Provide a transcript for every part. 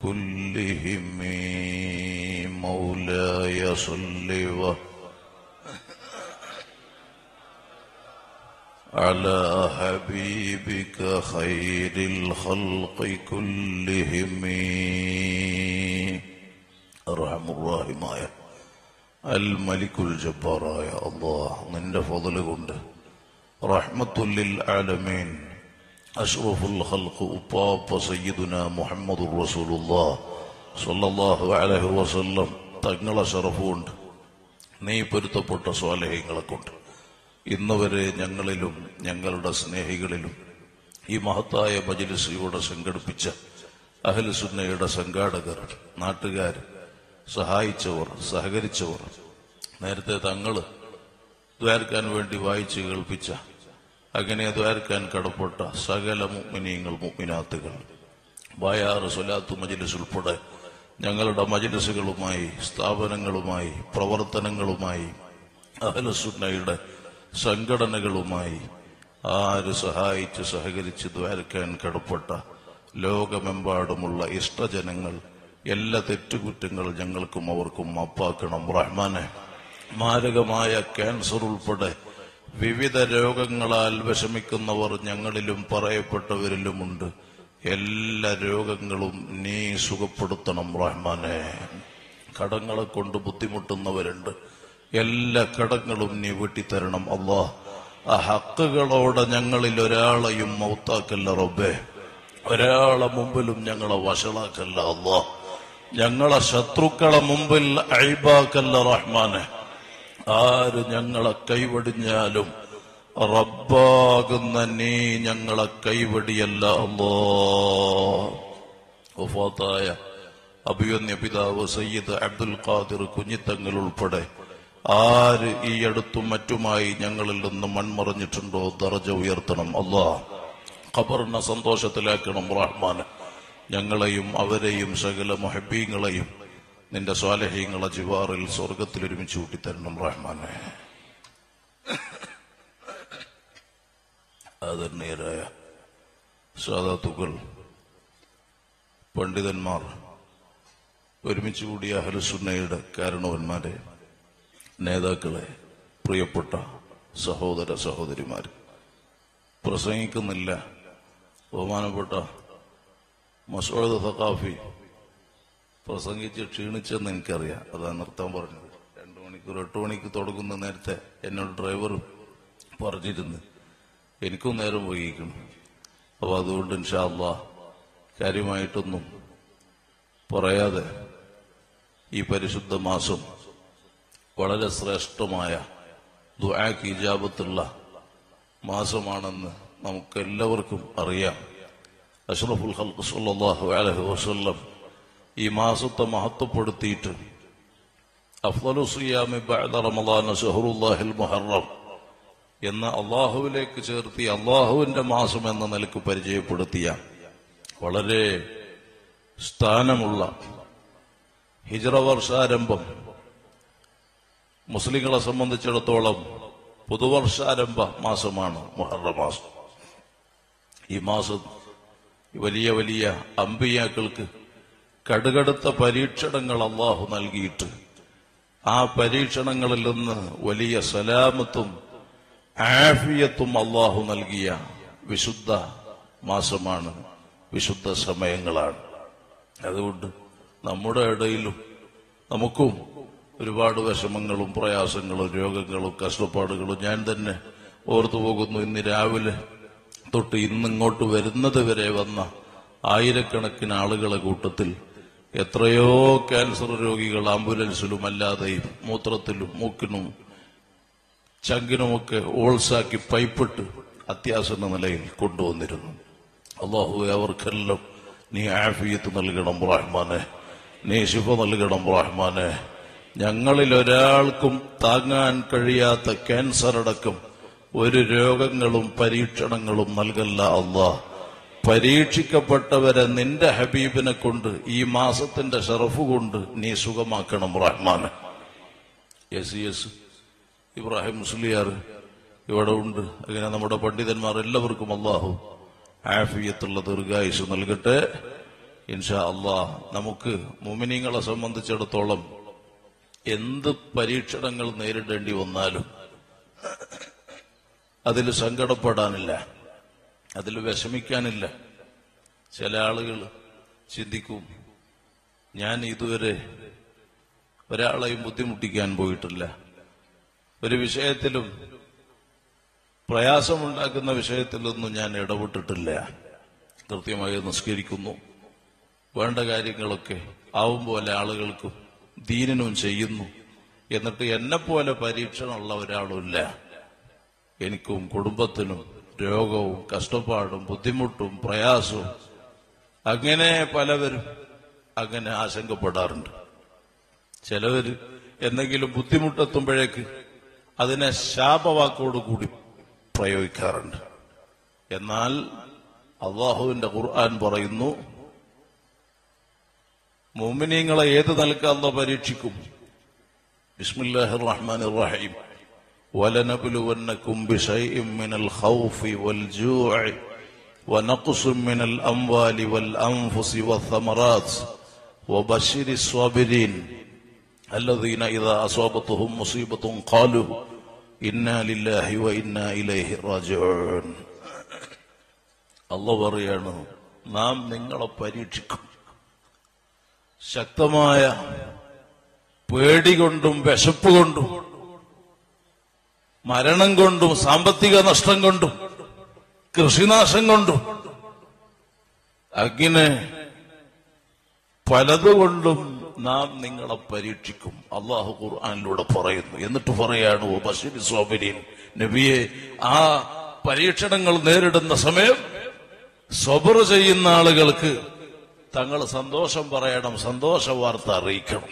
كلهم مولاي صل و على حبيبك خير الخلق كلهم أرحم الراحماയ അൽ മലിക്കുൽ ജബ്ബാറായ അള്ളാഹ് നിന്റെ ഫضل കൊണ്ട് റഹ്മത്തുല്ലിൽ ആലമീൻ അഷ്റഫുൽ ഖൽഖ് ഉപ്പാപ്പ സയ്യിദുന മുഹമ്മദുർ റസൂലുള്ളാഹ് സ്വല്ലല്ലാഹു അലൈഹി വസല്ലം തങ്ങളെ ഷറഫുണ്ട് നീ പൊരുത്തപ്പെട്ട സ്വാലഹ്യങ്ങളെ കൊണ്ട് ഇന്ന് വരെ ഞങ്ങളിലും ഞങ്ങളുടെ സ്നേഹികളിലും ഈ മഹത്തായ മജ്ലിസ് ഇവിടെ സംഘടിപ്പിച്ച അഹ്ലുസുന്നയുടെ സംഘാടകർ നാട്ടുകാർ സഹായിച്ചവർ സഹകരിച്ചവർ നേരത്തെ തങ്ങള് ദ്വാരക്കാൻ വേണ്ടി വായിച്ചു കേൾപ്പിച്ച അങ്ങനെ ദ്വാരക്കാൻ കടപ്പെട്ട സകല മുഗ്മിനീങ്ങൾ മുഗ്മിനാത്തുകൾ ബായാറ് സ്വലാത്തു മജിലിസ് ഉൾപ്പെടെ ഞങ്ങളുടെ മജിലിസുകളുമായി സ്ഥാപനങ്ങളുമായി പ്രവർത്തനങ്ങളുമായി അഹലസുന്നയുടെ സംഘടനകളുമായി ആര് സഹായിച്ച് സഹകരിച്ച് ദ്വാരക്കാൻ കടപ്പെട്ട ലോകമെമ്പാടുമുള്ള ഇഷ്ടജനങ്ങൾ എല്ലാ തെറ്റുകുറ്റങ്ങൾ ഞങ്ങൾക്കും അവർക്കും മാപ്പാക്കണം റഹ്മാനെ മാരകമായ ക്യാൻസർ ഉൾപ്പെടെ വിവിധ രോഗങ്ങളാൽ വിഷമിക്കുന്നവർ ഞങ്ങളിലും പറയപ്പെട്ടവരിലുമുണ്ട് എല്ലാ രോഗങ്ങളും നീ സുഖപ്പെടുത്തണം റഹ്മാനെ കടങ്ങളെ കൊണ്ട് ബുദ്ധിമുട്ടുന്നവരുണ്ട് എല്ലാ കടങ്ങളും നീ വെട്ടിത്തരണം അള്ളാ ആ ഹക്കുകളോടെ ഞങ്ങളിൽ ഒരാളെയും മൗത്താക്കല്ല റബ്ബേ ഒരാളെ മുമ്പിലും ഞങ്ങളെ വഷളാക്കല്ല അള്ളാ ഞങ്ങളെ ശത്രുക്കളെ മുമ്പിൽ അഴിബാക്കല്ല റഹ്മാനെ ആര് ഞങ്ങളെ കൈവടിഞ്ഞാലും റബ്ബാകുന്ന നീ ഞങ്ങളെ കൈവടിയല്ല അല്ലോ വഫാത്തായ അഭിയന്യ പിതാവ് സയ്യിദ് അബ്ദുൽ ഖാദിർ കുഞ്ഞിത്തങ്ങൾ ഉൾപ്പെടെ ആര് ഈ അടുത്തും മറ്റുമായി ഞങ്ങളിൽ നിന്ന് മൺമറഞ്ഞിട്ടുണ്ടോ ദറജ ഉയർത്തണം അല്ലാ ഖബറിനെ സന്തോഷത്തിലാക്കണം റഹ്മാൻ ഞങ്ങളെയും അവരെയും സകല മൊഹബീങ്ങളെയും നിന്റെ സ്വാലഹീങ്ങളെ ജിവാറിൽ സ്വർഗത്തിൽ ഒരുമിച്ച് കൂട്ടിത്തരണം റഹ്മാനെ ആദരണീയരായ സാധാത്തുക്കൾ പണ്ഡിതന്മാർ ഒരുമിച്ച് കൂടിയ അഹലുസുന്നയുടെ കാരണവന്മാരെ നേതാക്കളെ പ്രിയപ്പെട്ട സഹോദര സഹോദരിമാർ പ്രസംഗിക്കുന്നില്ല ബഹുമാനപ്പെട്ട മസോദ് സഖാഫി പ്രസംഗിച്ച് ക്ഷീണിച്ചെന്ന് എനിക്കറിയാം അതാ നിർത്താൻ പറഞ്ഞത് രണ്ടു മണിക്കൂർ എട്ട് മണിക്ക് തുടങ്ങുന്ന നേരത്തെ എന്നോട് ഡ്രൈവർ പറഞ്ഞിരുന്നു എനിക്കും നേരം വൈകിക്കണം അപ്പൊ അതുകൊണ്ട് ഇൻഷാല്ല കാര്യമായിട്ടൊന്നും പറയാതെ ഈ പരിശുദ്ധ മാസം വളരെ ശ്രേഷ്ഠമായ ദുആക്ക് ഇജാബത്തുള്ള മാസമാണെന്ന് നമുക്ക് എല്ലാവർക്കും അറിയാം അഷ്റഫുൽ ഖൽഖ് സല്ലല്ലാഹു അലൈഹി വസല്ലം ഈ മാസത്തെ മഹത്വപ്പെടുത്തിയിട്ട് അഫ്ദലു സിയാമി ബഅദ റമളാന ശഹറുല്ലാഹിൽ മുഹറം എന്ന അള്ളാഹുവിലേക്ക് ചേർത്തി അള്ളാഹുവിന്റെ മാസം എന്ന നിലക്ക് പരിചയപ്പെടുത്തിയ വളരെ സ്ഥാനമുള്ള ഹിജറ വർഷാരംഭം മുസ്ലിങ്ങളെ സംബന്ധിച്ചിടത്തോളം പുതുവർഷാരംഭ മാസമാണ് മുഹറ മാസം ഈ മാസം വലിയ വലിയ അമ്പിയാക്കൾക്ക് കടുകടുത്ത പരീക്ഷണങ്ങൾ അള്ളാഹു നൽകിയിട്ട് ആ പരീക്ഷണങ്ങളിൽ നിന്ന് വലിയ സലാമത്തും ആഫിയത്തും അള്ളാഹു നൽകിയ വിശുദ്ധ മാസമാണ് വിശുദ്ധ സമയങ്ങളാണ് അതുകൊണ്ട് നമ്മുടെ ഇടയിലും നമുക്കും ഒരുപാട് വിഷമങ്ങളും പ്രയാസങ്ങളും രോഗങ്ങളും കഷ്ടപ്പാടുകളും ഞാൻ തന്നെ ഓർത്തു പോകുന്നു ഇന്ന് രാവിലെ തൊട്ട് ഇന്നിങ്ങോട്ട് വരുന്നത് വരെ വന്ന ആയിരക്കണക്കിന് ആളുകളെ കൂട്ടത്തിൽ എത്രയോ ക്യാൻസർ രോഗികൾ ആംബുലൻസിലും അല്ലാതെയും മൂത്രത്തിലും മൂക്കിനും ചങ്കിനുമൊക്കെ ഓൾസാക്കി പൈപ്പിട്ട് അത്യാസന്ന നിലയിൽ കൊണ്ടുവന്നിരുന്നു അള്ളാഹു അവർക്കെല്ലാം നീ ആഫിയത്ത് നൽകണം റഹ്മാനെ നീ ശിഫ നൽകണം റഹ്മാനെ ഞങ്ങളിൽ ഒരാൾക്കും താങ്ങാൻ കഴിയാത്ത ക്യാൻസർ അടക്കം ഒരു രോഗങ്ങളും പരീക്ഷണങ്ങളും നൽകല്ല അള്ളാഹ് പരീക്ഷിക്കപ്പെട്ടവരെ നിന്റെ ഹബീബിനെ കൊണ്ട് ഈ മാസത്തിന്റെ ഷറഫ് കൊണ്ട് നീ സുഖമാക്കണം റഹ്മാന് എസ് എസ് ഇബ്രാഹിം മുസ്ലിയാർ ഇവിടെ ഉണ്ട് അങ്ങനെ നമ്മുടെ പണ്ഡിതന്മാർ എല്ലാവർക്കും അള്ളാഹു ആഫിയത്തുള്ള ദീർഘായുസ് നൽകട്ടെ ഇൻഷാ അള്ളാ നമുക്ക് മുമിനിങ്ങളെ സംബന്ധിച്ചിടത്തോളം എന്ത് പരീക്ഷണങ്ങൾ നേരിടേണ്ടി വന്നാലും അതിൽ സങ്കടപ്പെടാനില്ല അതിൽ വിഷമിക്കാനില്ല ചില ആളുകൾ ചിന്തിക്കും ഞാൻ ഇതുവരെ ഒരാളെയും ബുദ്ധിമുട്ടിക്കാൻ പോയിട്ടില്ല ഒരു വിഷയത്തിലും പ്രയാസമുണ്ടാക്കുന്ന വിഷയത്തിലൊന്നും ഞാൻ ഇടപെട്ടിട്ടില്ല കൃത്യമായി നിസ്കരിക്കുന്നു വേണ്ട കാര്യങ്ങളൊക്കെ ആവും പോലെ ആളുകൾക്കും ദീനിനും ചെയ്യുന്നു എന്നിട്ട് എന്നെപ്പോലെ പരീക്ഷണമുള്ള ഒരാളുമില്ല എനിക്കും കുടുംബത്തിനും രോഗവും കഷ്ടപ്പാടും ബുദ്ധിമുട്ടും പ്രയാസവും അങ്ങനെ പലവരും അങ്ങനെ ആശങ്കപ്പെടാറുണ്ട് ചിലവര് എന്തെങ്കിലും ബുദ്ധിമുട്ടെത്തുമ്പോഴേക്ക് അതിനെ ശാപവാക്കോട് കൂടി പ്രയോഗിക്കാറുണ്ട് എന്നാൽ അള്ളാഹുവിന്റെ ഖുർആൻ പറയുന്നു മോമിനിയങ്ങളെ ഏത് നൽകാന്ന പരീക്ഷിക്കും ബിസ്മില്ലാഹിർ റഹ്മാനിർ റഹീം ولنبلونكم بشيء من الخوف والجوع ونقص من الأموال والأنفس والثمرات وبشر الصابرين الذين إذا أصابتهم مصيبة قالوا إنا لله وإنا إليه راجعون الله പറയാണ് നാം നിങ്ങളെ പരീക്ഷിക്കും ശക്തമായ പേടി കൊണ്ടും വിശപ്പ് കൊണ്ടും മരണം കൊണ്ടും സാമ്പത്തിക നഷ്ടം കൊണ്ടും കൃഷിനാശം കൊണ്ടും അങ്ങനെ പലതുകൊണ്ടും നാം നിങ്ങളെ പരീക്ഷിക്കും അള്ളാഹു ഖുർആാനിലൂടെ പറയുന്നു എന്നിട്ട് പറയാണ് "ഓ ബഷീർ സ്വാബിരീൻ നബിയെ ആ പരീക്ഷണങ്ങൾ നേരിടുന്ന സമയം സ്വബർ ചെയ്യുന്ന ആളുകൾക്ക് തങ്ങൾ സന്തോഷം പറയണം സന്തോഷ വാർത്ത അറിയിക്കണം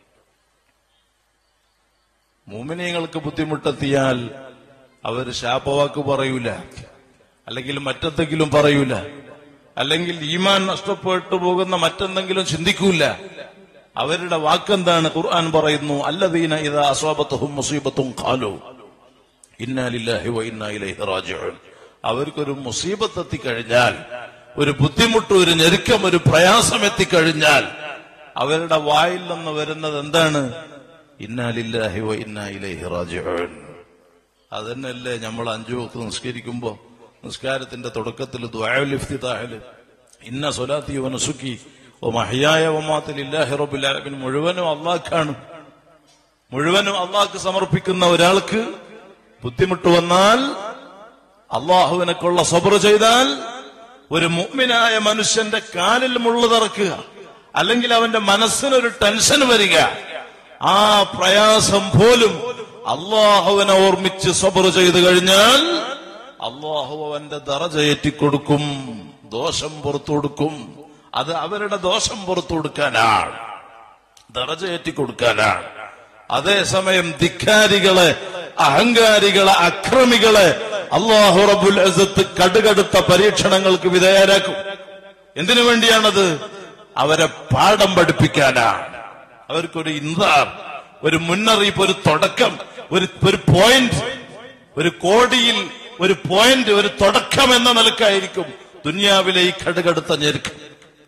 മൂമിനിയങ്ങൾക്ക് ബുദ്ധിമുട്ടെത്തിയാൽ അവർ ശാപവാക്ക് പറയൂല അല്ലെങ്കിൽ മറ്റെന്തെങ്കിലും പറയൂല അല്ലെങ്കിൽ ഈമാൻ നഷ്ടപ്പെട്ടു പോകുന്ന മറ്റെന്തെങ്കിലും ചിന്തിക്കൂല അവരുടെ വാക്കെന്താണ് ഖുർആൻ പറയുന്നു അല്ലദീന ഇതാ അസ്വാബത്തും മുസീബത്തും ഖാലു ഇന്നാലില്ലാഹി വ ഇന്നാ ഇലൈഹി റാജിഊൻ അവർക്കൊരു മുസീബത്ത് എത്തിക്കഴിഞ്ഞാൽ ഒരു ബുദ്ധിമുട്ട് ഒരു ഞെരുക്കം ഒരു പ്രയാസം എത്തിക്കഴിഞ്ഞാൽ അവരുടെ വായിൽ നിന്ന് വരുന്നത് എന്താണ് ഇന്നാലില്ലാഹി വ ഇന്നാ ഇലൈഹി റാജിഊൻ അതന്നെയല്ലേ നമ്മൾ അഞ്ചു വക്ത് നിസ്കരിക്കുമ്പോ നിസ്കാരത്തിന്റെ തുടക്കത്തിൽ ദുആഉൽ ഇഫ്തിതാഹില് ഇന്ന സ്വലാത്തി വ നസുക്കി വ മഹ്യായ വ മാത്തി ലില്ലാഹി റബ്ബിൽ ആലമീൻ മുഴുവനും അള്ളാഹ്ക്കാണ് മുഴുവനും അള്ളാഹ്ക്ക് സമർപ്പിക്കുന്ന ഒരാൾക്ക് ബുദ്ധിമുട്ട് വന്നാൽ അള്ളാഹുവിനെക്കുള്ള സബർ ചെയ്താൽ ഒരു മുഅ്മിനായ മനുഷ്യന്റെ കാലിൽ മുള്ളു തറക്കുക അല്ലെങ്കിൽ അവന്റെ മനസ്സിനൊരു ടെൻഷൻ വരിക ആ പ്രയാസം പോലും അള്ളാഹുവിനെ ഓർമ്മിച്ച് സബർ ചെയ്തു കഴിഞ്ഞാൽ അള്ളാഹു അവന്റെ ദറജയേറ്റി കൊടുക്കും ദോഷം പുറത്തു കൊടുക്കും അത് അവരുടെ ദോഷം പുറത്തു കൊടുക്കാനാണ് ദറജയേറ്റി കൊടുക്കാനാണ് അതേസമയം ധിക്കാരികളെ അഹങ്കാരികളെ അക്രമികളെ അള്ളാഹു റബുൽ അസത്ത് കടുകടുത്ത പരീക്ഷണങ്ങൾക്ക് വിധേയരാക്കും എന്തിനു വേണ്ടിയാണത് അവരെ പാഠം പഠിപ്പിക്കാനാണ് അവർക്കൊരു ഇൻതാർ ഒരു മുന്നറിയിപ്പ് ഒരു തുടക്കം ഒരു ഒരു പോയിന്റ് ഒരു കോടിയിൽ ഒരു പോയിന്റ് ഒരു തുടക്കം എന്ന നിലക്കായിരിക്കും ദുനിയാവിലെ ഈ കടുകടുത്ത ഞെരുക്കം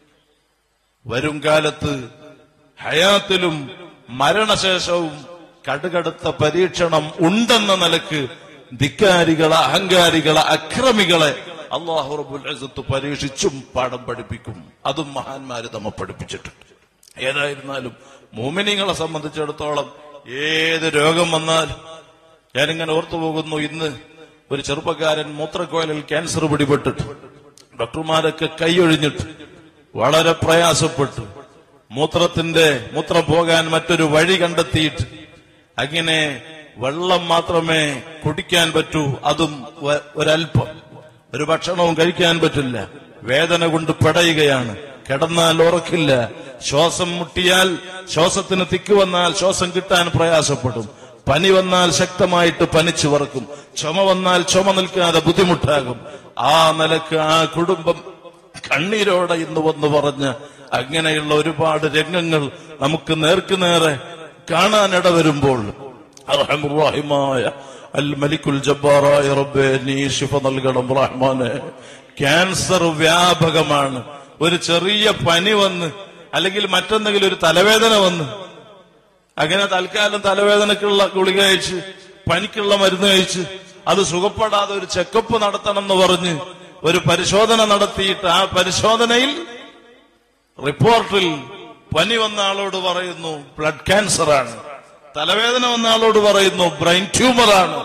വരും കാലത്ത് ഹയാത്തിലും മരണശേഷവും കടുകടുത്ത പരീക്ഷണം ഉണ്ടെന്ന നിലക്ക് ധിക്കാരികളെ അഹങ്കാരികളെ അക്രമികളെ അള്ളാഹു റബുൽ അസത്ത് പരീക്ഷിച്ചും പാഠം പഠിപ്പിക്കും അതും മഹാന്മാര് നമ്മ പഠിപ്പിച്ചിട്ടുണ്ട് ഏതായിരുന്നാലും മോമിനിങ്ങളെ സംബന്ധിച്ചിടത്തോളം ഏത് രോഗം വന്നാലും ഞാനിങ്ങനെ ഓർത്തു പോകുന്നു ഇന്ന് ഒരു ചെറുപ്പക്കാരൻ മൂത്രക്കോയലിൽ ക്യാൻസർ പിടിപെട്ടിട്ട് ഡോക്ടർമാരൊക്കെ കൈയൊഴിഞ്ഞിട്ട് വളരെ പ്രയാസപ്പെട്ടു മൂത്രത്തിന്റെ മൂത്രം പോകാൻ മറ്റൊരു വഴി കണ്ടെത്തിയിട്ട് അങ്ങനെ വെള്ളം മാത്രമേ കുടിക്കാൻ പറ്റൂ അതും വ- ഒരല്പം ഒരു ഭക്ഷണവും കഴിക്കാൻ പറ്റില്ല വേദന കൊണ്ട് പെടയുകയാണ് കിടന്നാൽ ഉറക്കില്ല ശ്വാസം മുട്ടിയാൽ ശ്വാസത്തിന് തിക്ക് വന്നാൽ ശ്വാസം കിട്ടാൻ പ്രയാസപ്പെടും പനി വന്നാൽ ശക്തമായിട്ട് പനിച്ചു വറക്കും ചുമ വന്നാൽ ചുമ നിൽക്കാതെ ബുദ്ധിമുട്ടാകും ആ നിലക്ക് ആ കുടുംബം കണ്ണീരോടെ ഇന്ന് വന്ന് പറഞ്ഞ് അങ്ങനെയുള്ള ഒരുപാട് രംഗങ്ങൾ നമുക്ക് നേർക്കുനേറെ കാണാനിട വരുമ്പോൾ അർഹമുറാഹിമായ അൽ മലിക്കുൽ ജബ്ബാറായ റബ്ബേ നീ ശിഫ നൽകണം റഹ്മാനെ ക്യാൻസർ വ്യാപകമാണ് ഒരു ചെറിയ പനി വന്ന് അല്ലെങ്കിൽ മറ്റെന്തെങ്കിലും ഒരു തലവേദന വന്ന് അങ്ങനെ തൽക്കാലം തലവേദനക്കുള്ള ഗുളിക കഴിച്ച് പനിക്കുള്ള മരുന്ന് കഴിച്ച് അത് സുഖപ്പെടാതെ ഒരു ചെക്കപ്പ് നടത്തണം എന്ന് പറഞ്ഞ് ഒരു പരിശോധന നടത്തിയിട്ട് ആ പരിശോധനയിൽ റിപ്പോർട്ടിൽ പനി വന്ന ആളോട് പറയുന്നു ബ്ലഡ് ക്യാൻസർ ആണ് തലവേദന വന്ന ആളോട് പറയുന്നു ബ്രെയിൻ ട്യൂമർ ആണ്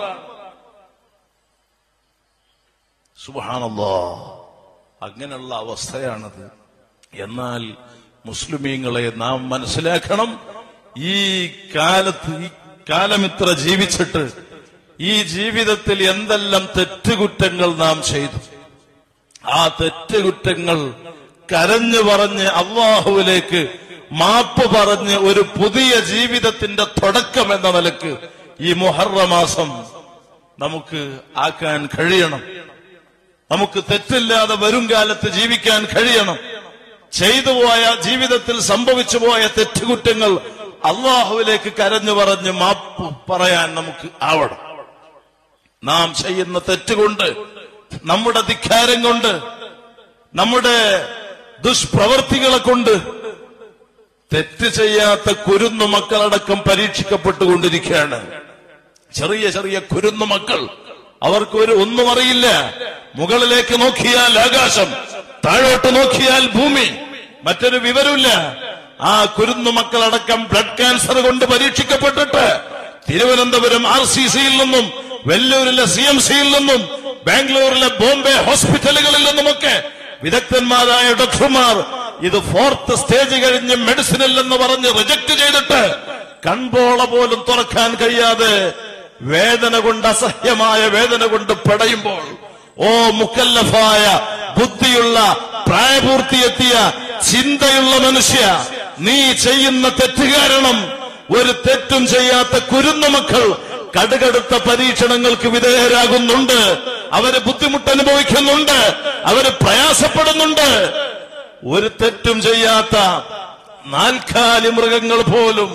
സുബാനല്ലോ അങ്ങനെയുള്ള അവസ്ഥയാണത് എന്നാൽ മുസ്ലിമീങ്ങളെ നാം മനസ്സിലാക്കണം ഈ കാലത്ത് ഈ കാലം ഇത്ര ജീവിച്ചിട്ട് ഈ ജീവിതത്തിൽ എന്തെല്ലാം തെറ്റുകുറ്റങ്ങൾ നാം ചെയ്തു ആ തെറ്റുകുറ്റങ്ങൾ കരഞ്ഞു പറഞ്ഞ് അള്ളാഹുവിലേക്ക് മാപ്പ് പറഞ്ഞ് ഒരു പുതിയ ജീവിതത്തിന്റെ തുടക്കം എന്ന നിലക്ക് ഈ മുഹറ മാസം നമുക്ക് ആക്കാൻ കഴിയണം നമുക്ക് തെറ്റില്ലാതെ വരും കാലത്ത് ജീവിക്കാൻ കഴിയണം ചെയ്തു പോയ ജീവിതത്തിൽ സംഭവിച്ചു പോയ തെറ്റുകുറ്റങ്ങൾ അള്ളാഹുവിലേക്ക് കരഞ്ഞു പറഞ്ഞ് മാപ്പ് പറയാൻ നമുക്ക് ആവണം നാം ചെയ്യുന്ന തെറ്റുകൊണ്ട് നമ്മുടെ ധിക്കാരം കൊണ്ട് നമ്മുടെ ദുഷ്പ്രവർത്തികളെ കൊണ്ട് തെറ്റ് ചെയ്യാത്ത കുരുന്നു മക്കളടക്കം പരീക്ഷിക്കപ്പെട്ടുകൊണ്ടിരിക്കുകയാണ് ചെറിയ ചെറിയ കുരുന്നു മക്കൾ അവർക്ക് ഒരു ഒന്നും അറിയില്ല മുകളിലേക്ക് നോക്കിയാൽ ആകാശം താഴോട്ട് നോക്കിയാൽ ഭൂമി മറ്റൊരു വിവരമില്ല ആ കുരുന്നു മക്കളടക്കം ബ്ലഡ് ക്യാൻസർ കൊണ്ട് പരീക്ഷിക്കപ്പെട്ടിട്ട് തിരുവനന്തപുരം ആർ സി സിയിൽ നിന്നും വെല്ലൂരിലെ സി എം സിയിൽ നിന്നും ബാംഗ്ലൂരിലെ ബോംബെ ഹോസ്പിറ്റലുകളിൽ നിന്നുമൊക്കെ വിദഗ്ധന്മാരായ ഡോക്ടർമാർ ഇത് ഫോർത്ത് സ്റ്റേജ് കഴിഞ്ഞ് മെഡിസിനിൽ എന്ന് പറഞ്ഞ് റിജക്ട് ചെയ്തിട്ട് കൺപോള പോലും തുറക്കാൻ കഴിയാതെ വേദന കൊണ്ട് അസഹ്യമായ വേദന കൊണ്ട് പടയുമ്പോൾ ഓ മുക്കല്ലഫായ ബുദ്ധിയുള്ള പ്രായപൂർത്തിയെത്തിയ ചിന്തയുള്ള മനുഷ്യ നീ ചെയ്യുന്ന തെറ്റ് കാരണം ഒരു തെറ്റും ചെയ്യാത്ത കുരുന്നു മക്കൾ കടുകടുത്ത പരീക്ഷണങ്ങൾക്ക് വിധേയരാകുന്നുണ്ട് അവര് ബുദ്ധിമുട്ട് അനുഭവിക്കുന്നുണ്ട് അവര് പ്രയാസപ്പെടുന്നുണ്ട് ഒരു തെറ്റും ചെയ്യാത്ത നാൽക്കാലി മൃഗങ്ങൾ പോലും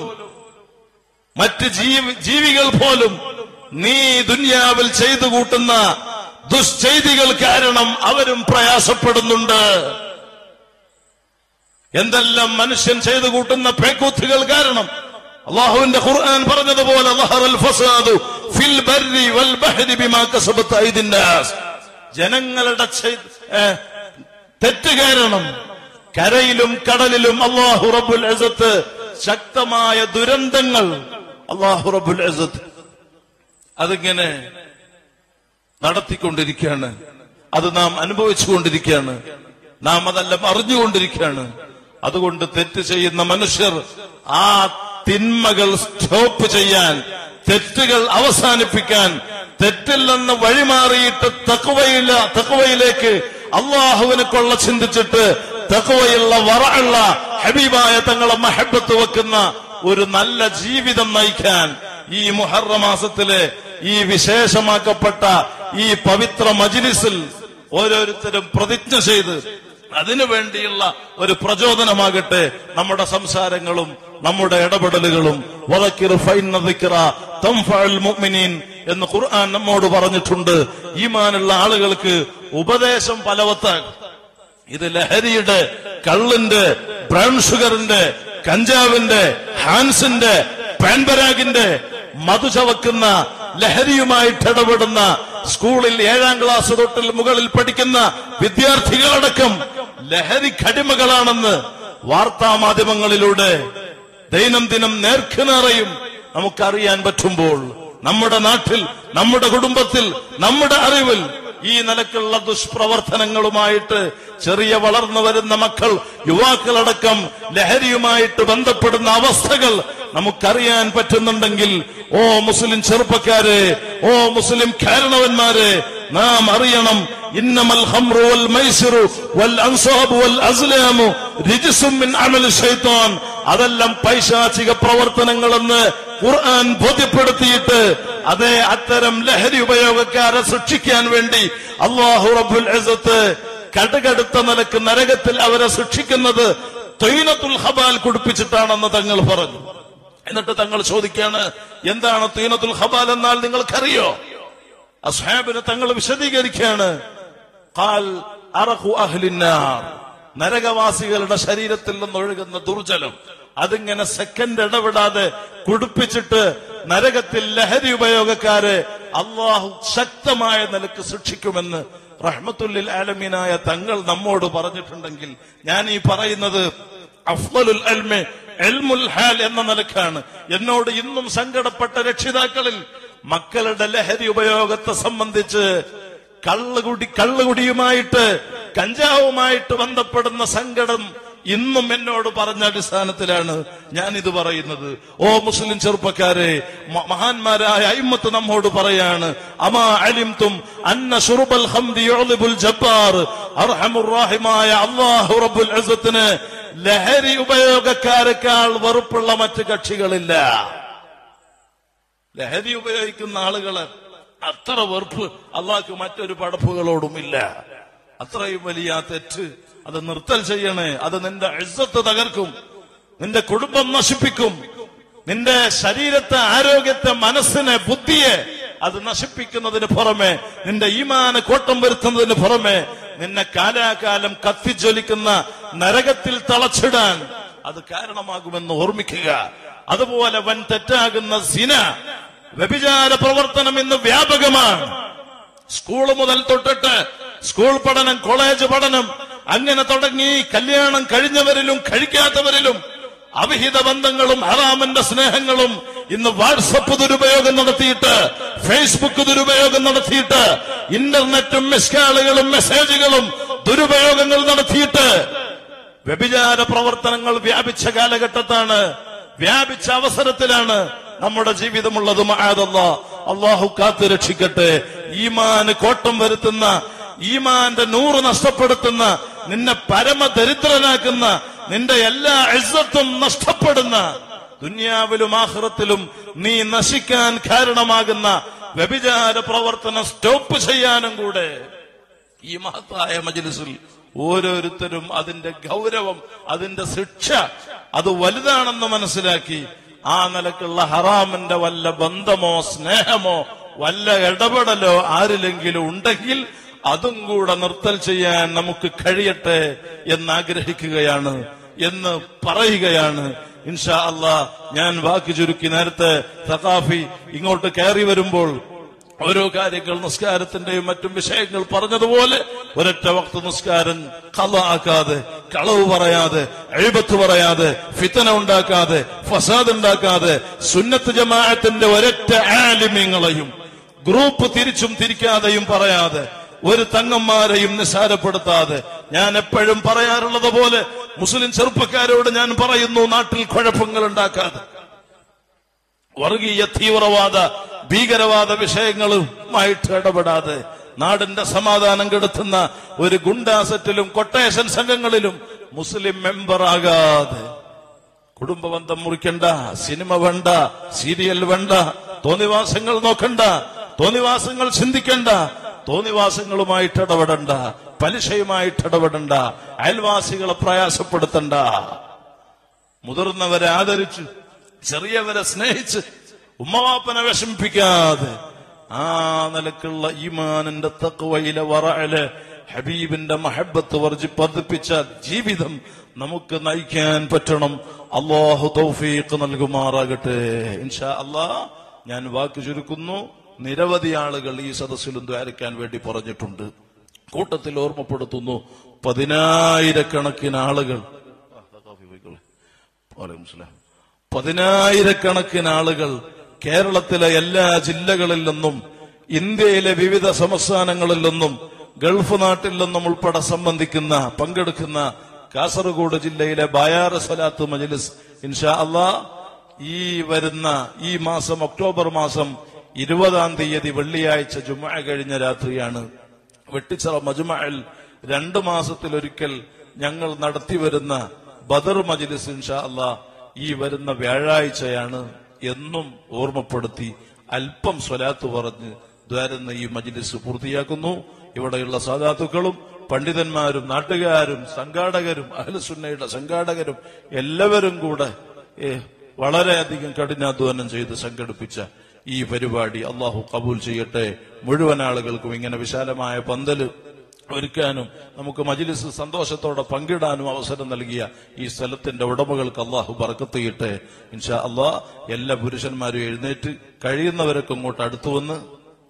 മറ്റ് ജീവി ജീവികൾ പോലും നീ ദുന്യാവിൽ ചെയ്തു കൂട്ടുന്ന ദുശ്ചെയ്തികൾ കാരണം അവരും പ്രയാസപ്പെടുന്നുണ്ട് എന്തെല്ലാം മനുഷ്യൻ ചെയ്തു കൂട്ടുന്ന പേക്കൂത്തുകൾ കാരണം അള്ളാഹുവിന്റെ ഖുർആൻ പറഞ്ഞതുപോലെ ളഹറൽ ഫസാദു ഫിൽ ബർരി വൽ ബഹരി ബിമാ കസബത് അയ്ദിൻ നാസ്. ജനങ്ങളുടെ ചെയ്- ഏ, തെറ്റ് കാരണം കരയിലും കടലിലും അള്ളാഹു റബ്ബുൽ അസത്ത് ശക്തമായ ദുരന്തങ്ങൾ അള്ളാഹു റബ്ബുൽ അസത്ത് അതിങ്ങനെ നടത്തിക്കൊണ്ടിരിക്കുകയാണ് അത് നാം അനുഭവിച്ചുകൊണ്ടിരിക്കുകയാണ് നാം അതെല്ലാം അറിഞ്ഞുകൊണ്ടിരിക്കുകയാണ് അതുകൊണ്ട് തെറ്റ് ചെയ്യുന്ന മനുഷ്യർ ആ തിന്മകൾ സ്റ്റോപ്പ് ചെയ്യാൻ തെറ്റുകൾ അവസാനിപ്പിക്കാൻ തെറ്റിൽ നിന്ന് വഴിമാറിയിട്ട് തക്കുവയില്ല തക്കുവയിലേക്ക് അള്ളാഹുവിനെ കൊള്ള ചിന്തിച്ചിട്ട് തക്കുവയുള്ള വറയുള്ള ഹബീബായ തങ്ങളെ മഹബത്ത് വെക്കുന്ന ഒരു നല്ല ജീവിതം നയിക്കാൻ ഈ മുഹറ മാസത്തിലെ ഈ വിശേഷമാക്കപ്പെട്ട ഈ പവിത്ര മജിലിസിൽ ഓരോരുത്തരും പ്രതിജ്ഞ ചെയ്ത് അതിനു വേണ്ടിയുള്ള ഒരു പ്രചോദനമാകട്ടെ നമ്മുടെ സംസാരങ്ങളും നമ്മുടെ ഇടപെടലുകളും വദക്കിർ ഫൈന ദിക്റ തൻഫഉൽ മുഅ്മിനീൻ എന്ന് ഖുർആൻ നമ്മോട് പറഞ്ഞിട്ടുണ്ട് ഈമാനുള്ള ആളുകൾക്ക് ഉപദേശം പലവത്താൻ ഇത് ലഹരിയുടെ കള്ളിന്റെ ബ്രൗൺ ഷുഗറിന്റെ കഞ്ചാവിന്റെ ഹാൻസിന്റെ പാൻപരാഗിന്റെ മധു ചവക്കുന്ന ലഹരിയുമായിട്ട് ഇടപെടുന്ന സ്കൂളിൽ ഏഴാം ക്ലാസ് തൊട്ടിൽ മുകളിൽ പഠിക്കുന്ന വിദ്യാർത്ഥികളടക്കം ലഹരി കടിമകളാണെന്ന് വാർത്താ മാധ്യമങ്ങളിലൂടെ ദൈനംദിനം നേർക്കുനേറയും നമുക്കറിയാൻ പറ്റുമ്പോൾ നമ്മുടെ നാട്ടിൽ നമ്മുടെ കുടുംബത്തിൽ നമ്മുടെ അറിവിൽ ഈ നിലക്കുള്ള ദുഷ്പ്രവർത്തനങ്ങളുമായിട്ട് ചെറിയ വളർന്നു വരുന്ന മക്കൾ യുവാക്കളടക്കം ലഹരിയുമായിട്ട് ബന്ധപ്പെടുന്ന അവസ്ഥകൾ നമുക്കറിയാൻ പറ്റുന്നുണ്ടെങ്കിൽ ഓ മുസ്ലിം ചെറുപ്പക്കാരെ ഓ മുസ്ലിം കാരണവന്മാരെ നാം അറിയണം ഇന്നമൽ ഹംറു വൽ മൈസിറു വൽ അൻസാബു വൽ അസ്ലാമു റിജ്സും മിൻ അമലി ശൈത്താൻ അതെല്ലാം പൈശാചിക പ്രവർത്തനങ്ങളെന്ന് ഖുർആൻ ബോധ്യപ്പെടുത്തിയിട്ട് അതേ അത്തരം ലഹരി ഉപയോഗക്കാരെ ശിക്ഷിക്കാൻ വേണ്ടി അള്ളാഹു റബ്ബുൽ ഇസ്സത്ത് കടുകടുത്ത നിലക്ക് നരകത്തിൽ അവരെ ശിക്ഷിക്കുന്നത് തൊയ്നത്തുൽ ഹബാൽ കുടിപ്പിച്ചിട്ടാണെന്ന് തങ്ങൾ പറഞ്ഞു എന്നിട്ട് തങ്ങൾ ചോദിക്കാണ് എന്താണ് തീനത്തുൽ ഹബാൽ എന്നാൽ നിങ്ങൾക്കറിയോ അസ്ഹാബിന് തങ്ങൾ വിശദീകരിക്കുകയാണ് ഖാൽ അറഖു അഹ്ലിന്നാർ നരകവാസികളുടെ ശരീരത്തിൽ നിന്നൊഴുകുന്ന ദുർജലം അതിങ്ങനെ സെക്കൻഡ് ഇടപെടാതെ കുടിപ്പിച്ചിട്ട് നരകത്തിൽ ലഹരി ഉപയോഗക്കാരെ അള്ളാഹു ശക്തമായ നിലക്ക് ശിക്ഷിക്കുമെന്ന് റഹ്മത്തുല്ലിൽ ആലമീനായ തങ്ങൾ നമ്മോട് പറഞ്ഞിട്ടുണ്ടെങ്കിൽ ഞാൻ ഈ പറയുന്നത് അഫ്ലലുൽ അൽമെ എൽമുൽ ഹാൽ എന്ന നിലക്കാണ് എന്നോട് ഇന്നും സങ്കടപ്പെട്ട രക്ഷിതാക്കളിൽ മക്കളുടെ ലഹരി ഉപയോഗത്തെ സംബന്ധിച്ച് കള്ളുകുടി കള്ളുകുടിയുമായിട്ട് കഞ്ചാവുമായിട്ട് ബന്ധപ്പെടുന്ന സങ്കടം ഇന്നും എന്നോട് പറഞ്ഞ അടിസ്ഥാനത്തിലാണ് ഞാൻ ഇത് പറയുന്നത് ഓ മുസ്ലിം ചെറുപ്പക്കാരെ മ- മഹാന്മാരായ അയിമത്ത് നമ്മോട് പറയാണ് അമാ അലിംതും അന്ന ഷുറുബൽ ഹംദി യുഅ്ലിബുൽ ജബ്ബാർ അർഹമുർ റഹീമായ അല്ലാഹു റബ്ബുൽ ഇസ്സത്തിന് ലഹരി ഉപയോഗക്കാരെക്കാൾ വെറുപ്പുള്ള മറ്റ് കക്ഷികളില്ല ലഹരി ഉപയോഗിക്കുന്ന ആളുകള് അത്ര വെറുപ്പ് അള്ളാഹ്ക്ക് മറ്റൊരു പടപ്പുകളോടുമില്ല അത്രയും വലിയ ആ തെറ്റ് അത് നിർത്തൽ ചെയ്യണേ അത് നിന്റെ ഇസ്സത്ത് തകർക്കും നിന്റെ കുടുംബം നശിപ്പിക്കും നിന്റെ ശരീരത്തെ ആരോഗ്യത്തെ മനസ്സിനെ ബുദ്ധിയെ അത് നശിപ്പിക്കുന്നതിന് പുറമെ നിന്റെ ഈമാന് കോട്ടം വരുത്തുന്നതിന് പുറമെ നിന്നെ കാലാകാലം കത്തിജ്വലിക്കുന്ന നരകത്തിൽ തളച്ചിടാൻ അത് കാരണമാകുമെന്ന് ഓർമ്മിക്കുക അതുപോലെ വൻ തെറ്റാകുന്ന സിന വ്യഭിചാര പ്രവർത്തനം ഇന്ന് വ്യാപകമാണ് സ്കൂൾ മുതൽ തൊട്ടിട്ട് സ്കൂൾ പഠനം കോളേജ് പഠനം അങ്ങനെ തുടങ്ങി കല്യാണം കഴിഞ്ഞവരിലും കഴിക്കാത്തവരിലും അവിഹിത ബന്ധങ്ങളും ഹറാമിന്റെ സ്നേഹങ്ങളും ഇന്ന് വാട്സപ്പ് ദുരുപയോഗം നടത്തിയിട്ട് ഫേസ്ബുക്ക് ദുരുപയോഗം നടത്തിയിട്ട് ഇന്റർനെറ്റും മിസ്കാളുകളും മെസ്സേജുകളും ദുരുപയോഗങ്ങൾ നടത്തിയിട്ട് വ്യഭിചാര പ്രവർത്തനങ്ങൾ വ്യാപിച്ച കാലഘട്ടത്താണ് വ്യാപിച്ച അവസരത്തിലാണ് നമ്മുടെ ജീവിതമുള്ളത് മഹാദല്ല അള്ളാഹു കാത്തു രക്ഷിക്കട്ടെ ഈമാന് കോട്ടം വരുത്തുന്ന ഈമാന്റെ നൂറ് നഷ്ടപ്പെടുത്തുന്ന നിന്നെ പരമദരിദ്രനാക്കുന്ന നിന്റെ എല്ലാ ഇസ്സത്തും നഷ്ടപ്പെടുന്ന ദുനിയാവിലും ആഹ്റത്തിലും നീ നശിക്കാൻ കാരണമാകുന്ന വ്യഭിചാര പ്രവർത്തനം സ്റ്റോപ്പ് ചെയ്യാനും കൂടെ ഈ മഹത്തായ മജ്ലിസിൽ ഓരോരുത്തരും അതിന്റെ ഗൗരവം അതിന്റെ ശിക്ഷ അത് വലുതാണെന്ന് മനസ്സിലാക്കി ആ നിലക്കുള്ള ഹറാമിന്റെ വല്ല ബന്ധമോ സ്നേഹമോ വല്ല ഇടപെടലോ ആരിലെങ്കിലും ഉണ്ടെങ്കിൽ അതും കൂടെ നിർത്തൽ ചെയ്യാൻ നമുക്ക് കഴിയട്ടെ എന്ന് ആഗ്രഹിക്കുകയാണ് എന്ന് പറയുകയാണ് ഇൻഷാ അള്ളാ ഞാൻ വാക്ക് ചുരുക്കി നേരത്തെ സഖാഫി ഇങ്ങോട്ട് കയറി വരുമ്പോൾ ഓരോ കാര്യങ്ങൾ നിസ്കാരത്തിന്റെയും മറ്റും വിഷയങ്ങൾ പറഞ്ഞതുപോലെ ഒരൊറ്റ വക്ത നിസ്കാരം കല ആക്കാതെ കളവ് പറയാതെ എഴുപത്ത് പറയാതെ ഫിത്തന ഉണ്ടാക്കാതെ ഫസാദ് ഉണ്ടാക്കാതെ സുന്നത്ത് ജമാഅത്തിന്റെ ഒരൊറ്റ ആലിമ്യങ്ങളെയും ഗ്രൂപ്പ് തിരിച്ചും തിരിക്കാതെയും പറയാതെ ഒരു തങ്ങന്മാരെയും നിസാരപ്പെടുത്താതെ ഞാൻ എപ്പോഴും പറയാറുള്ളത് പോലെ മുസ്ലിം ചെറുപ്പക്കാരോട് ഞാൻ പറയുന്നു നാട്ടിൽ കുഴപ്പങ്ങൾ ഉണ്ടാക്കാതെ വർഗീയ തീവ്രവാദ ഭീകരവാദ വിഷയങ്ങളുമായിട്ട് ഇടപെടാതെ നാടിന്റെ സമാധാനം കെടുത്തുന്ന ഒരു ഗുണ്ടാസെറ്റിലും കൊട്ടേഷൻ സംഘങ്ങളിലും മുസ്ലിം മെമ്പർ ആകാതെ കുടുംബബന്ധം മുറിക്കണ്ട സിനിമ വേണ്ട സീരിയൽ വേണ്ട തോന്നിവാസങ്ങൾ നോക്കണ്ട തോന്നിവാസങ്ങൾ ചിന്തിക്കണ്ട തോന്നിവാസങ്ങളുമായിട്ട് ഇടപെടണ്ട പലിശയുമായിട്ട് ഇടപെടണ്ട അയൽവാസികളെ പ്രയാസപ്പെടുത്തണ്ട മുതിർന്നവരെ ആദരിച്ച് ചെറിയവരെ സ്നേഹിച്ച് ഉമ്മവാപ്പനെ വിഷമിപ്പിക്കാതെ ആ നിലക്കുള്ള ഈമാനിന്റെ തക്കവയിലെ വറയിലെ ഹബീബിന്റെ മഹബത്ത് വർജി പതിപ്പിച്ച ജീവിതം നമുക്ക് നയിക്കാൻ പറ്റണം അള്ളാഹു തൗഫീഖ് നൽകുമാറാകട്ടെ ഇൻഷാ അള്ളാ ഞാൻ വാക്ക് ചുരുക്കുന്നു നിരവധി ആളുകൾ ഈ സദസ്സിലും ദ്വാരക്കാൻ വേണ്ടി പറഞ്ഞിട്ടുണ്ട് കൂട്ടത്തിൽ ഓർമ്മപ്പെടുത്തുന്നു പതിനായിരക്കണക്കിന് ആളുകൾ ആ, ദാ കോഫി പോയിക്കോളെ. വലൈക്കും സലാം. പതിനായിരക്കണക്കിന് ആളുകൾ കേരളത്തിലെ എല്ലാ ജില്ലകളിൽ നിന്നും ഇന്ത്യയിലെ വിവിധ സംസ്ഥാനങ്ങളിൽ നിന്നും ഗൾഫ് നാട്ടിൽ നിന്നും ഉൾപ്പെടെ സംബന്ധിക്കുന്ന പങ്കെടുക്കുന്ന കാസർഗോഡ് ജില്ലയിലെ ബായാറ് സ്വലാത്ത് മജ്ലിസ് ഇൻഷാ അള്ളാ ഈ വരുന്ന ഈ മാസം ഒക്ടോബർ മാസം ഇരുപതാം തീയതി വെള്ളിയാഴ്ച ജുമ കഴിഞ്ഞ രാത്രിയാണ് വെട്ടിച്ചിറ മജുമയിൽ രണ്ടു മാസത്തിലൊരിക്കൽ ഞങ്ങൾ നടത്തിവരുന്ന ബദർ മജ്ലിസ് ഇൻഷാ അള്ളാ ഈ വരുന്ന വ്യാഴാഴ്ചയാണ് എന്നും ഓർമ്മപ്പെടുത്തി അല്പം സ്വലാത്ത് പറഞ്ഞ് ദ്വാരുന്ന ഈ മജ്ലിസ് പൂർത്തിയാക്കുന്നു ഇവിടെയുള്ള സാധാത്തുക്കളും പണ്ഡിതന്മാരും നാട്ടുകാരും സംഘാടകരും അഹ്ലുസുന്നയുടെ സംഘാടകരും എല്ലാവരും കൂടെ ഏ, വളരെയധികം കഠിനാധ്വാനം ചെയ്ത് സംഘടിപ്പിച്ച ഈ പരിപാടി അള്ളാഹു കബൂൽ ചെയ്യട്ടെ മുഴുവൻ ആളുകൾക്കും ഇങ്ങനെ വിശാലമായ പന്തല് ഒരുക്കാനും നമുക്ക് മജിലിസ് സന്തോഷത്തോടെ പങ്കിടാനും അവസരം നൽകിയ ഈ സ്ഥലത്തിന്റെ ഉടമകൾക്ക് അള്ളാഹു ബറക്കത്തിയിട്ട് ഇൻഷാ അള്ളാഹ് എല്ലാ പുരുഷന്മാരും എഴുന്നേറ്റ് കഴിയുന്നവരൊക്കെ ഇങ്ങോട്ട് അടുത്തു വന്ന്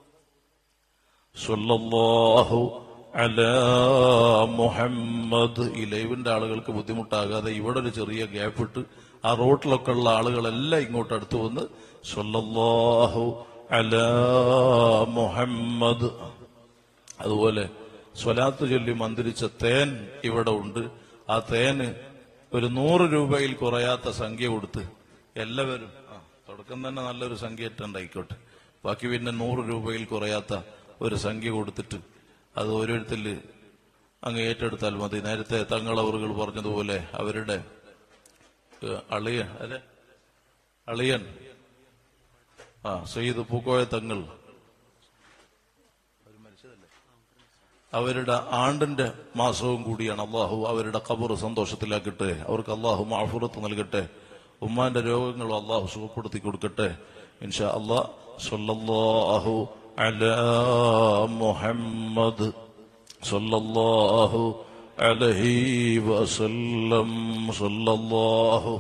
സ്വല്ലല്ലാഹു അലാ മുഹമ്മദ് ഈ ലൈവിന്റെ ആളുകൾക്ക് ബുദ്ധിമുട്ടാകാതെ ഇവിടെ ഒരു ചെറിയ ഗ്യാപ്പ് ഇട്ട് ആ റോട്ടിലൊക്കെ ഉള്ള ആളുകളെല്ലാം ഇങ്ങോട്ട് അടുത്തു വന്ന് സ്വല്ലല്ലാഹു അലാ മുഹമ്മദ് അതുപോലെ സ്വലാത്ത് ചൊല്ലി മന്ത്രിച്ച തേൻ ഇവിടെ ഉണ്ട് ആ തേന് ഒരു നൂറ് രൂപയിൽ കുറയാത്ത സംഖ്യ കൊടുത്ത് എല്ലാവരും ആ തുടക്കം തന്നെ നല്ലൊരു സംഖ്യ ഇട്ടുണ്ടായിക്കോട്ടെ ബാക്കി പിന്നെ നൂറ് രൂപയിൽ കുറയാത്ത ഒരു സംഖ്യ കൊടുത്തിട്ട് അത് ഓരോരുത്തരിൽ അങ്ങ് ഏറ്റെടുത്താൽ മതി നേരത്തെ തങ്ങളവറുകൾ പറഞ്ഞതുപോലെ അവരുടെ ഏഹ്, അളിയൻ അല്ലെ അളിയൻ ആ സയ്യിദ് പൂക്കോയ തങ്ങൾ അവരുടെ ആണ്ടിന്റെ മാസവും കൂടിയാണ് അള്ളാഹു അവരുടെ കബർ സന്തോഷത്തിലാക്കട്ടെ അവർക്ക് അള്ളാഹു മാഫുറത്ത് നൽകട്ടെ ഉമ്മാന്റെ രോഗങ്ങളും അള്ളാഹു സുഖപ്പെടുത്തി കൊടുക്കട്ടെ ഇൻഷാ അള്ളാഹ് സല്ലല്ലാഹു അലാ മുഹമ്മദ് സല്ലല്ലാഹു അലൈഹി വസല്ലം സല്ലല്ലാഹു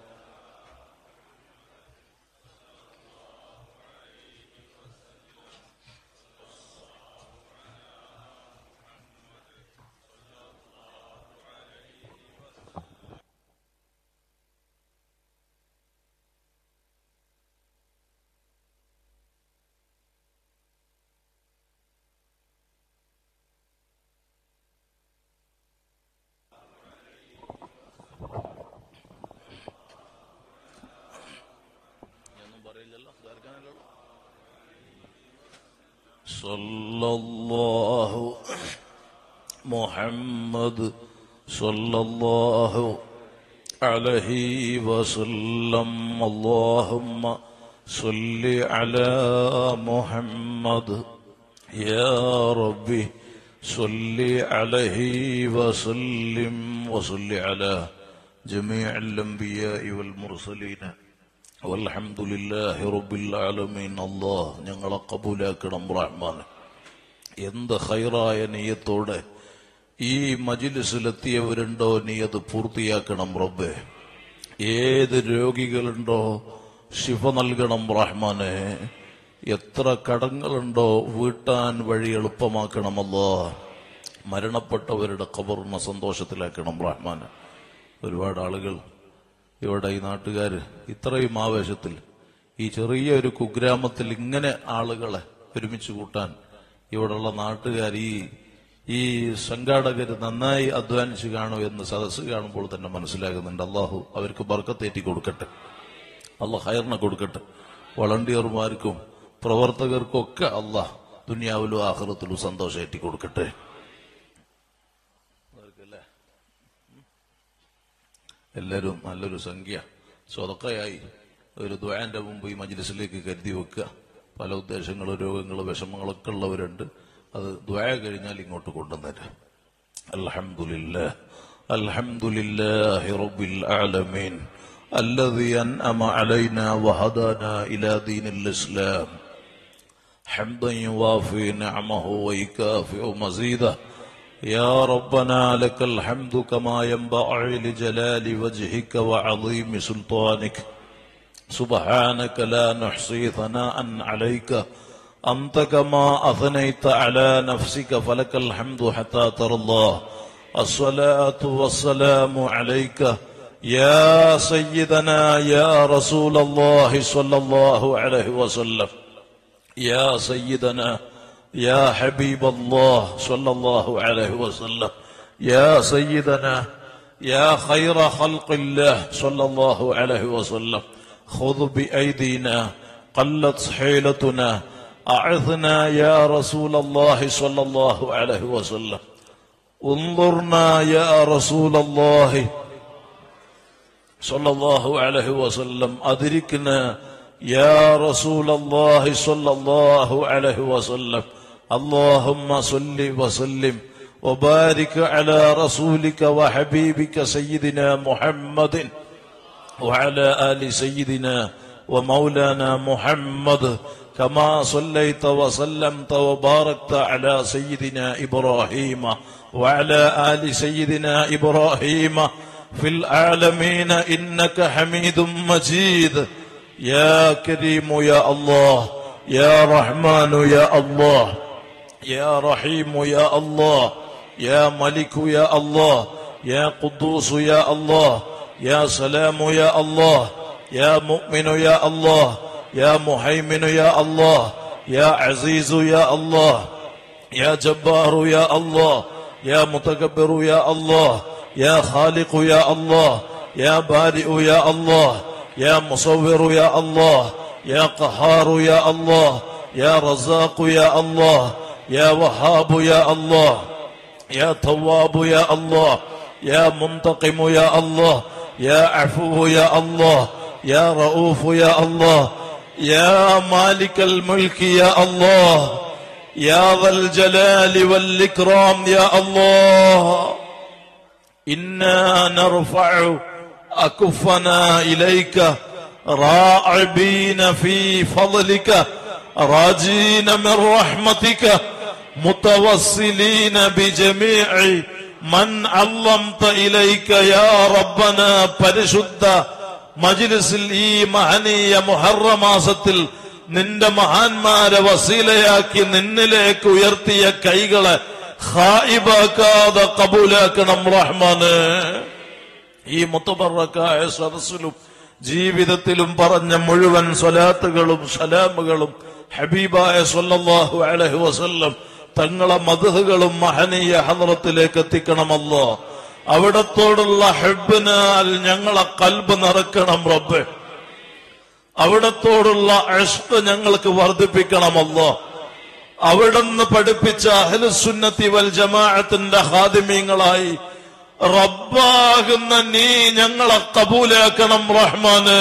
صلى الله محمد صلى الله عليه وسلم اللهم صل على محمد يا ربي صل عليه وسلم وصل على جميع الأنبياء والمرسلين والحمد لله رب العالمين الله ഞങ്ങളെ കബൂലാക്കണം റഹ്മാൻ എന്ത് ഹൈറായ നീയത്തോടെ ഈ മജിലിസിലെത്തിയവരുണ്ടോ നീ അത് പൂർത്തിയാക്കണം റബ്ബെ ഏത് രോഗികളുണ്ടോ ശിഫ നൽകണം റഹ്മാനെ എത്ര കടങ്ങളുണ്ടോ വീട്ടാൻ വഴി എളുപ്പമാക്കണമല്ലോ മരണപ്പെട്ടവരുടെ ഖബറിനെ സന്തോഷത്തിലാക്കണം റഹ്മാനെ ഒരുപാട് ആളുകൾ ഇവിടെ ഈ നാട്ടുകാർ ഇത്രയും ആവേശത്തിൽ ഈ ചെറിയ ഒരു കുഗ്രാമത്തിൽ ഇങ്ങനെ ആളുകളെ ഒരുമിച്ച് കൂട്ടാൻ ഇവിടെയുള്ള നാട്ടുകാർ ഈ ഈ സംഘാടകർ നന്നായി അധ്വാനിച്ച് കാണും എന്ന് സദസ്സ് കാണുമ്പോൾ തന്നെ മനസ്സിലാകുന്നുണ്ട് അള്ളാഹു അവർക്ക് ബർക്കത്തേറ്റി കൊടുക്കട്ടെ അള്ളാഹ് ഹയറിനെ കൊടുക്കട്ടെ വളണ്ടിയർമാർക്കും പ്രവർത്തകർക്കും ഒക്കെ അള്ളാഹ് ദുനിയാവിലും ആഹ്റത്തിലും സന്തോഷേറ്റി കൊടുക്കട്ടെ അവർക്കല്ലേ എല്ലാവരും നല്ലൊരു സംഖ്യ സ്വതക്കയായി ഒരു ദ്വാന്റെ മുമ്പ് ഈ മജ്ലിസിലേക്ക് കരുതി വെക്കുക പല ഉദ്ദേശങ്ങളും രോഗങ്ങളും വിഷമങ്ങളൊക്കെ ഉള്ളവരുണ്ട് അത് ദ്വായ കഴിഞ്ഞാൽ ഇങ്ങോട്ട് കൊണ്ടുവന്നേരാം അൽഹംദുലില്ലാ അൽഹംദുലില്ലാഹി റബ്ബിൽ ആലമീൻ الذي أنعم علينا وهدانا إلى دين الإسلام حمدا يوافي نعمه ويكافئ مزيده يا ربنا لك الحمد كما ينبغي لجلال وجهك وعظيم سلطانك سبحانك لا نحصي ثناء عليك أنت كما أثنيت على نفسك فلك الحمد حتى ترى الله الصلاة والسلام عليك يا سيدنا يا رسول الله صلى الله عليه وسلم يا سيدنا يا حبيب الله صلى الله عليه وسلم يا سيدنا يا خير خلق الله صلى الله عليه وسلم خذ بأيدينا قلت حيلتنا أعثنا يا رسول الله صلى الله عليه وسلم انظرنا يا رسول الله صلى الله عليه وسلم أدركنا يا رسول الله صلى الله عليه وسلم اللهم صل وسلم وبارك على رسولك وحبيبك سيدنا محمد وعلى آل سيدنا ومولانا محمد كما صليت وسلمت وباركت على سيدنا ابراهيم وعلى ال سيدنا ابراهيم في العالمين انك حميد مجيد يا كريم يا الله يا رحمن يا الله يا رحيم يا الله يا ملك يا الله يا قدوس يا الله يا سلام يا الله يا مؤمن يا الله يا مهيمن يا الله يا عزيز يا الله يا جبار يا الله يا متكبر يا الله يا خالق يا الله يا بارئ يا الله يا مصور يا الله يا قهار يا الله يا رزاق يا الله يا وهاب يا الله يا تواب يا الله يا منتقم يا الله يا عفو يا الله يا رؤوف يا الله يا مالك الملك يا الله يا ذا الجلال والإكرام يا الله إنا نرفع أكفنا إليك راعبين في فضلك راجين من رحمتك متوسلين بجميع من علمت إليك يا ربنا പരിശുദ്ധ മജിലിസിൽ ഈ മഹനീയ മുഹറ മാസത്തിൽ നിന്റെ മഹാന്മാരെ വസീലയാക്കി നിന്നിലേക്ക് ഉയർത്തിയ കൈകളെ ഹായിബാക്കാതെ കബൂലാക്കണം റഹ്മാന് ഈ മുത്തബറക്കായ സദസ്സിലും ജീവിതത്തിലും പറഞ്ഞ മുഴുവൻ സ്വലാത്തുകളും സലാമുകളും ഹബീബായ സല്ലല്ലാഹു അലൈഹി വസല്ലം തങ്ങളെ മധുഹുകളും മഹനീയ ഹദ്റത്തിലേക്ക് എത്തിക്കണമല്ലോ അവിടത്തോടുള്ള ഹെബിനാൽ ഞങ്ങളെ കൽബ് നിറക്കണം റബ്ബ് അവിടത്തോടുള്ള അഷ്ട് ഞങ്ങൾക്ക് വർദ്ധിപ്പിക്കണമല്ലോ അവിടുന്ന് പഠിപ്പിച്ച അഹ്ലുസുന്നത്തി വൽ ജമാഅത്തിന്റെ ഹാദിമീങ്ങളായി റബ്ബാകുന്ന നീ ഞങ്ങളെ കബൂലാക്കണം റഹ്മാന്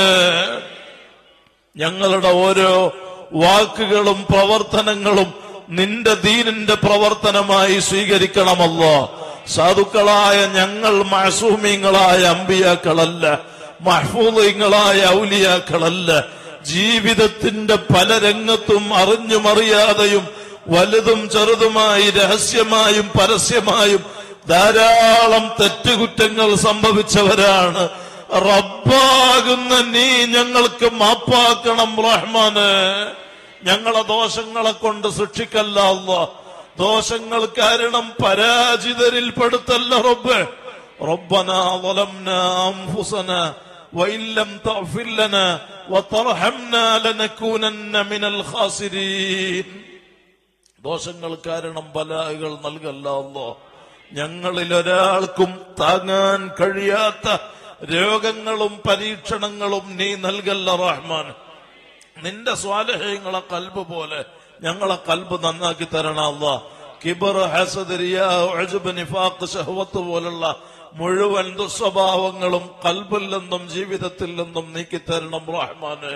ഞങ്ങളുടെ ഓരോ വാക്കുകളും പ്രവർത്തനങ്ങളും നിന്റെ ദീനിന്റെ പ്രവർത്തനമായി സ്വീകരിക്കണമല്ലോ സാധുക്കളായ ഞങ്ങൾ മഹസൂമിങ്ങളായ അമ്പിയാക്കളല്ല മഹ്ഫൂദങ്ങളായ ഔലിയാക്കളല്ല ജീവിതത്തിന്റെ പല രംഗത്തും അറിഞ്ഞും അറിയാതെയും വലുതും ചെറുതുമായി രഹസ്യമായും പരസ്യമായും ധാരാളം തെറ്റുകുറ്റങ്ങൾ സംഭവിച്ചവരാണ് റബ്ബാകുന്ന നീ ഞങ്ങൾക്ക് മാപ്പാക്കണം റഹ്മാന് ഞങ്ങളെ ദോഷങ്ങളെ കൊണ്ട് ശിക്ഷിക്കല്ല അല്ലാ ദോഷങ്ങൾ കാരണം പരാജിതരിൽ പെടുത്തല്ല റബ്ബ് ربنا ظلمنا أنفسنا وإن لم تغفر لنا وترحمنا لنكونن من الخاسرين ദോഷങ്ങൾ കാരണം ബലാഹുകൾ നൽകല്ല അല്ലോ ഞങ്ങളിൽ ഒരാൾക്കും താങ്ങാൻ കഴിയാത്ത രോഗങ്ങളും പരീക്ഷണങ്ങളും നീ നൽകല്ല റഹ്മാൻ നിന്റെ സ്വാലഹ്യങ്ങളെ കൽബ് പോലെ ഞങ്ങളെ കൽബ് നന്നാക്കി തരണം അല്ല കിബർ ഹസദ് റിയാ ഉജ്ബ് നിഫാഖ് ശഹവത്ത് പോലുള്ള മുഴുവൻ ദുസ്വഭാവങ്ങളും കൽബിൽ നിന്നും ജീവിതത്തിൽ നിന്നും നീക്കി തരണം റഹ്മാന്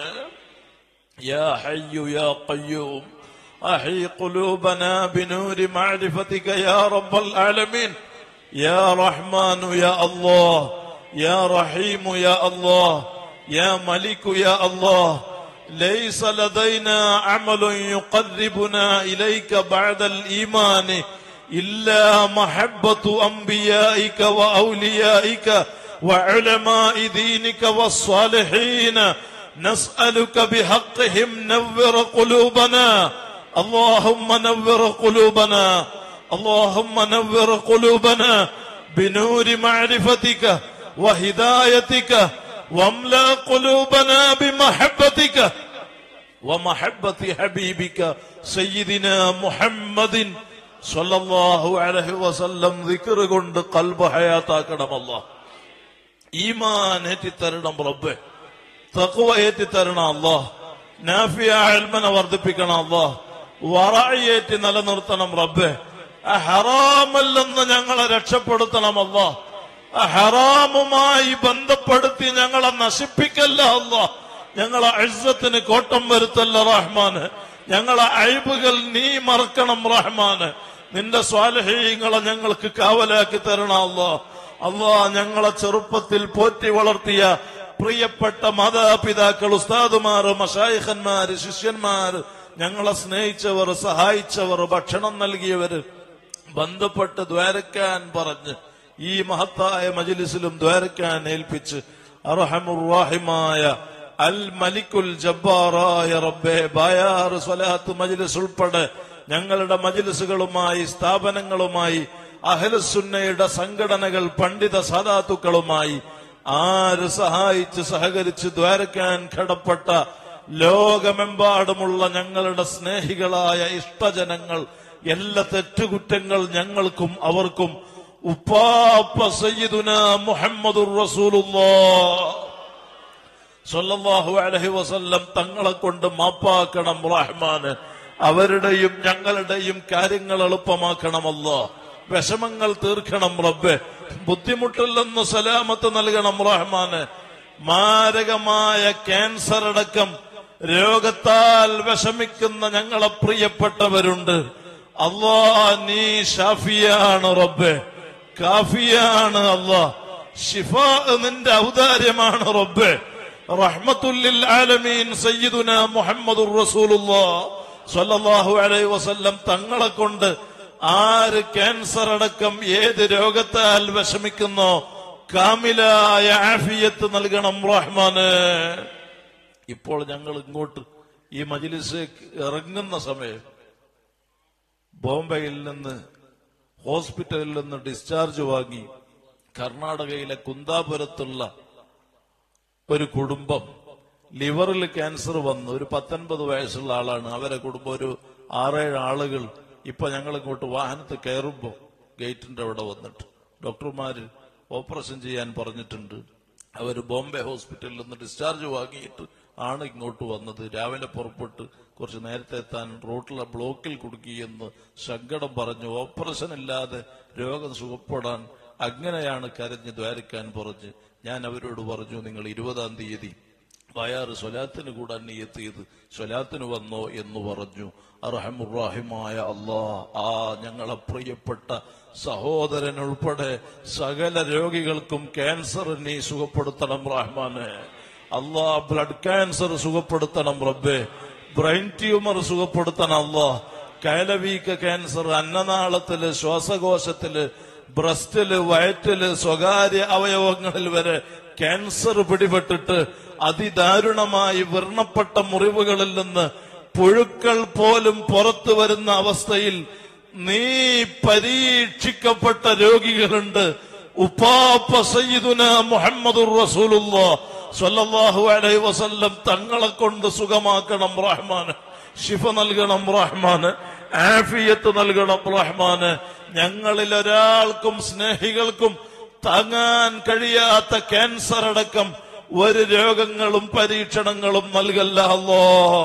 يا حي يا قيوم أحي قلوبنا بنور معرفتك يا رب العالمين يا رحمن يا الله يا رحيم يا الله يا ملك يا الله ليس لدينا عمل يقربنا إليك بعد الإيمان إلا محبة أنبيائك وأوليائك وعلماء دينك والصالحين نسألك بحقهم نور قلوبنا اللهم نور قلوبنا اللهم نور قلوبنا بنور معرفتك وهدايتك واملا قلوبنا بمحبتك ومحبة حبيبك سيدنا محمد صلى الله عليه وسلم ذكر കൊണ്ട് قلب حياتാക്കണം അല്ലാഹ് ഈമാൻ ഏറ്റിത്തരണം റബ്ബേ തഖ്വ ഏറ്റിത്തരണം അല്ലാഹ് നാഫിയ ഇൽമനെ വർദ്ധിപ്പിക്കണം അല്ലാഹ് വറഅയേറ്റി നിലനിർത്തണം റബ്ബേ ആ ഹറാമിൽ നിന്ന് ഞങ്ങളെ രക്ഷപ്പെടുത്തണം അല്ലാഹ് ആ ഹറാമുമായി ബന്ധപ്പെടുത്തി ഞങ്ങളെ നശിപ്പിക്കല്ല അല്ലാഹ് ഞങ്ങളെ അഴ്സത്തിന് കോട്ടം വരുത്തല്ല റഹ്മാന് ഞങ്ങളെ അഴിബുകൾ നീ മറക്കണം റഹ്മാന് നിന്റെ സ്വാലഹീങ്ങളെ ഞങ്ങൾക്ക് കാവലാക്കി തരണം അല്ലാ അല്ലാ ഞങ്ങളെ ചെറുപ്പത്തിൽ പോറ്റി വളർത്തിയ പ്രിയപ്പെട്ട മാതാപിതാക്കൾ ഉസ്താദുമാർ മഷായിഖന്മാര് ശിഷ്യന്മാര് ഞങ്ങളെ സ്നേഹിച്ചവർ സഹായിച്ചവർ ഭക്ഷണം നൽകിയവര് ബന്ധപ്പെട്ട് ദ്വാരക്കാൻ പറഞ്ഞ് ഈ മഹത്തായ മജിലിസിലും ദ്വാരക്കാൻ ഏൽപ്പിച്ച് അർഹമുറാഹിമായ അൽ മലിക്കുൽ ജബ്ബാറായ റബ്ബെ ബായാർ സ്വലാത്ത് മജിലിസ് ഉൾപ്പെടെ ഞങ്ങളുടെ മജിലിസുകളുമായി സ്ഥാപനങ്ങളുമായി അഹലസുന്നയുടെ സംഘടനകൾ പണ്ഡിത സാധാത്തുക്കളുമായി ആര് സഹായിച്ച് സഹകരിച്ച് ദ്വാരക്കാൻ കടപ്പെട്ട ലോകമെമ്പാടുമുള്ള ഞങ്ങളുടെ സ്നേഹികളായ ഇഷ്ടജനങ്ങൾ എല്ലാ തെറ്റുകുറ്റങ്ങൾ ഞങ്ങൾക്കും അവർക്കും ഉപ്പാപ്പ സയ്യിദുന മുഹമ്മദുർ റസൂലുള്ളാഹ് സല്ലല്ലാഹു അലൈഹി വസല്ലം തങ്ങളെ കൊണ്ട് മാപ്പാക്കണം റഹ്മാന് അവരുടെയും ഞങ്ങളുടെയും കാര്യങ്ങൾ എളുപ്പമാക്കണമല്ല വിഷമങ്ങൾ തീർക്കണം റബ്ബെ ബുദ്ധിമുട്ടിൽ നിന്ന് സലാമത്ത് നൽകണം റഹ്മാന് മാരകമായ ക്യാൻസർ അടക്കം രോഗത്താൽ വിഷമിക്കുന്ന ഞങ്ങളെ പ്രിയപ്പെട്ടവരുണ്ട് അള്ളാ നീ ഷാഫിയാണ് റബ്ബെ കാഫിയാണ് അള്ളാ ഷിഫ നിന്റെ ഔദാര്യമാണ് റബ്ബെ റഹ്മത്തുല്ലിൽ ആലമീൻ സയ്യിദുന മുഹമ്മദുർ റസൂലുള്ളാഹ് സ്വല്ലല്ലാഹു അലൈഹി വസല്ലം തങ്ങളെ കൊണ്ട് ആര് ക്യാൻസർ അടക്കം ഏത് രോഗത്താൽ വിഷമിക്കുന്നോ കാമിലായ ആഫിയത്ത് നൽകണം റഹ്മാന് ഇപ്പോൾ ഞങ്ങൾ ഇങ്ങോട്ട് ഈ മജിലിസേക്ക് ഇറങ്ങുന്ന സമയം ബോംബെയിൽ നിന്ന് ഹോസ്പിറ്റലിൽ നിന്ന് ഡിസ്ചാർജ് വാങ്ങി കർണാടകയിലെ കുന്താപുരത്തുള്ള ഒരു കുടുംബം ലിവറിൽ ക്യാൻസർ വന്ന് ഒരു പത്തൊൻപത് വയസ്സുള്ള ആളാണ് അവരെ കുടുംബം ഒരു ആറേഴ് ആളുകൾ ഇപ്പൊ ഞങ്ങൾ ഇങ്ങോട്ട് വാഹനത്ത് കയറുമ്പോ ഗേറ്റിന്റെ അവിടെ വന്നിട്ട് ഡോക്ടർമാര് ഓപ്പറേഷൻ ചെയ്യാൻ പറഞ്ഞിട്ടുണ്ട് അവർ ബോംബെ ഹോസ്പിറ്റലിൽ നിന്ന് ഡിസ്ചാർജ് വാങ്ങിയിട്ട് ആണ് ഇങ്ങോട്ട് വന്നത് രാവിലെ പുറപ്പെട്ട് കുറച്ച് നേരത്തെ എത്താൻ റോട്ടിലെ ബ്ലോക്കിൽ കുടുക്കിയെന്ന് സങ്കടം പറഞ്ഞു ഓപ്പറേഷൻ ഇല്ലാതെ രോഗം സുഖപ്പെടാൻ അങ്ങനെയാണ് കരഞ്ഞ് ദ്വാരിക്കാൻ പറഞ്ഞ് ഞാൻ അവരോട് പറഞ്ഞു നിങ്ങൾ ഇരുപതാം തീയതി വയാറ് സ്വലാത്തിന് കൂടാൻ നീയെത്തിയത് സ്വലാത്തിന് വന്നോ എന്ന് പറഞ്ഞു അർഹമുറാഹിമായ അള്ളാ ആ ഞങ്ങളെ പ്രിയപ്പെട്ട സഹോദരൻ ഉൾപ്പെടെ സകല രോഗികൾക്കും ക്യാൻസർ നീ സുഖപ്പെടുത്തണം റഹ്മാനെ അള്ളാ ബ്ലഡ് ക്യാൻസർ സുഖപ്പെടുത്തണം റബ്ബേ ബ്രെയിൻ ട്യൂമർ സുഖപ്പെടുത്തണം അള്ളാ കയലവീക്ക ക്യാൻസർ അന്നനാളത്തില് ശ്വാസകോശത്തില് ബ്രസ്റ്റില് വയറ്റില് സ്വകാര്യ അവയവങ്ങളിൽ വരെ ക്യാൻസർ പിടിപെട്ടിട്ട് അതിദാരുണമായി വർണ്ണപ്പെട്ട മുറിവുകളിൽ നിന്ന് പുഴുക്കൾ പോലും പുറത്തു വരുന്ന അവസ്ഥയിൽ നീ പരീക്ഷിക്കപ്പെട്ട രോഗികളുണ്ട് ഉപ്പാപ്പ സയ്യിദുന മുഹമ്മദുർ റസൂലുള്ളാഹ് സ്വല്ലല്ലാഹു അലൈഹി വസല്ലം തങ്ങളെ കൊണ്ട് സുഖമാക്കണം റഹ്മാന് ശിഫ നൽകണം റഹ്മാന് ആഫിയത്ത് നൽകണം റഹ്മാന് ഞങ്ങളിൽ ഒരാൾക്കും സ്നേഹികൾക്കും താങ്ങാൻ കഴിയാത്ത ക്യാൻസർ അടക്കം ഒരു രോഗങ്ങളും പരീക്ഷണങ്ങളും നൽകല്ല അല്ലോ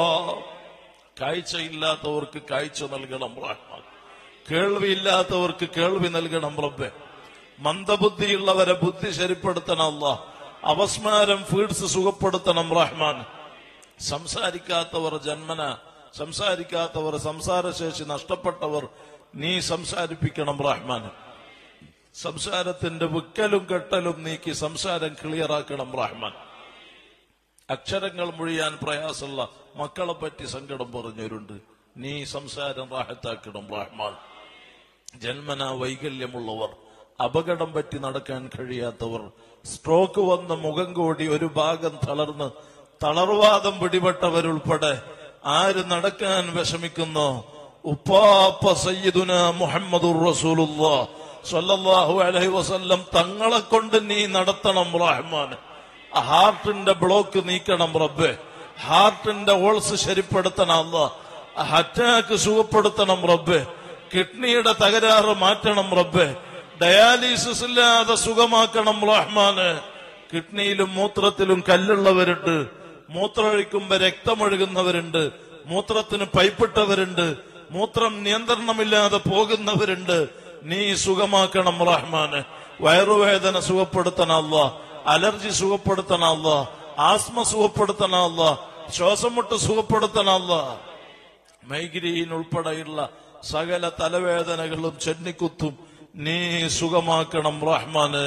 കാഴ്ചയില്ലാത്തവർക്ക് കാഴ്ച നൽകണം റഹ്മാൻ കേൾവിയില്ലാത്തവർക്ക് കേൾവി നൽകണം റബ്ബെ മന്ദബുദ്ധിയുള്ളവരെ ബുദ്ധി ശരിപ്പെടുത്തണം അല്ലാ അവസ്മാരം ഫീഡ്സ് സുഖപ്പെടുത്തണം റഹ്മാൻ സംസാരിക്കാത്തവർ ജന്മന സംസാരിക്കാത്തവർ സംസാരശേഷി നഷ്ടപ്പെട്ടവർ നീ സംസാരിപ്പിക്കണം റഹ്മാൻ സംസാരത്തിന്റെ വിക്കലും കെട്ടലും നീക്കി സംസാരം ക്ലിയറാക്കണം റഹ്മാൻ അക്ഷരങ്ങൾ മൊഴിയാൻ പ്രയാസമുള്ള മക്കളെ പറ്റി സങ്കടം പറഞ്ഞവരുണ്ട് നീ സംസാരം റാഹത്താക്കണം റഹ്മാൻ ജന്മന വൈകല്യമുള്ളവർ അപകടം പറ്റി നടക്കാൻ കഴിയാത്തവർ സ്ട്രോക്ക് വന്ന മുഖം കൂടി ഒരു ഭാഗം തളർന്ന് തളർവാദം പിടിപെട്ടവരുൾപ്പെടെ ആര് നടക്കാൻ വിഷമിക്കുന്നോ ഉപ്പാപ്പ സയ്യിദുന മുഹമ്മദുർ റസൂലുള്ളാഹ് സ്വല്ലല്ലാഹു അലൈഹി വസല്ലം തങ്ങളെ കൊണ്ട് നീ നടത്തണം റഹ്മാൻ ഹാർട്ടിന്റെ ബ്ലോക്ക് നീക്കണം റബ്ബെ ഹാർട്ടിന്റെ ഓൾസ് ശരിപ്പെടുത്തണം അല്ല അറ്റാക്ക് സുഖപ്പെടുത്തണം റബ്ബെ കിഡ്നിയുടെ തകരാറ് മാറ്റണം റബ്ബെ ഡയാലിസിസ് ഇല്ലാതെ സുഖമാക്കണം റഹ്മാന് കിഡ്നിയിലും മൂത്രത്തിലും കല്ലുള്ളവരുണ്ട് മൂത്രമൊഴിക്കുമ്പോ രക്തമൊഴുകുന്നവരുണ്ട് മൂത്രത്തിന് പൈപ്പിട്ടവരുണ്ട് മൂത്രം നിയന്ത്രണമില്ലാതെ പോകുന്നവരുണ്ട് നീ സുഖമാക്കണം റഹ്മാന് വയറുവേദന സുഖപ്പെടുത്തണം അല്ല അലർജി സുഖപ്പെടുത്തണം അല്ല ആസ്മ സുഖപ്പെടുത്തണം അല്ല ശ്വാസം മുട്ട് സുഖപ്പെടുത്തണം അല്ല മൈഗ്രീൻ ഉൾപ്പെടെയുള്ള സകല തലവേദനകളും ചെന്നിക്കുത്തും നീ സുഖമാക്കണം റഹ്മാന്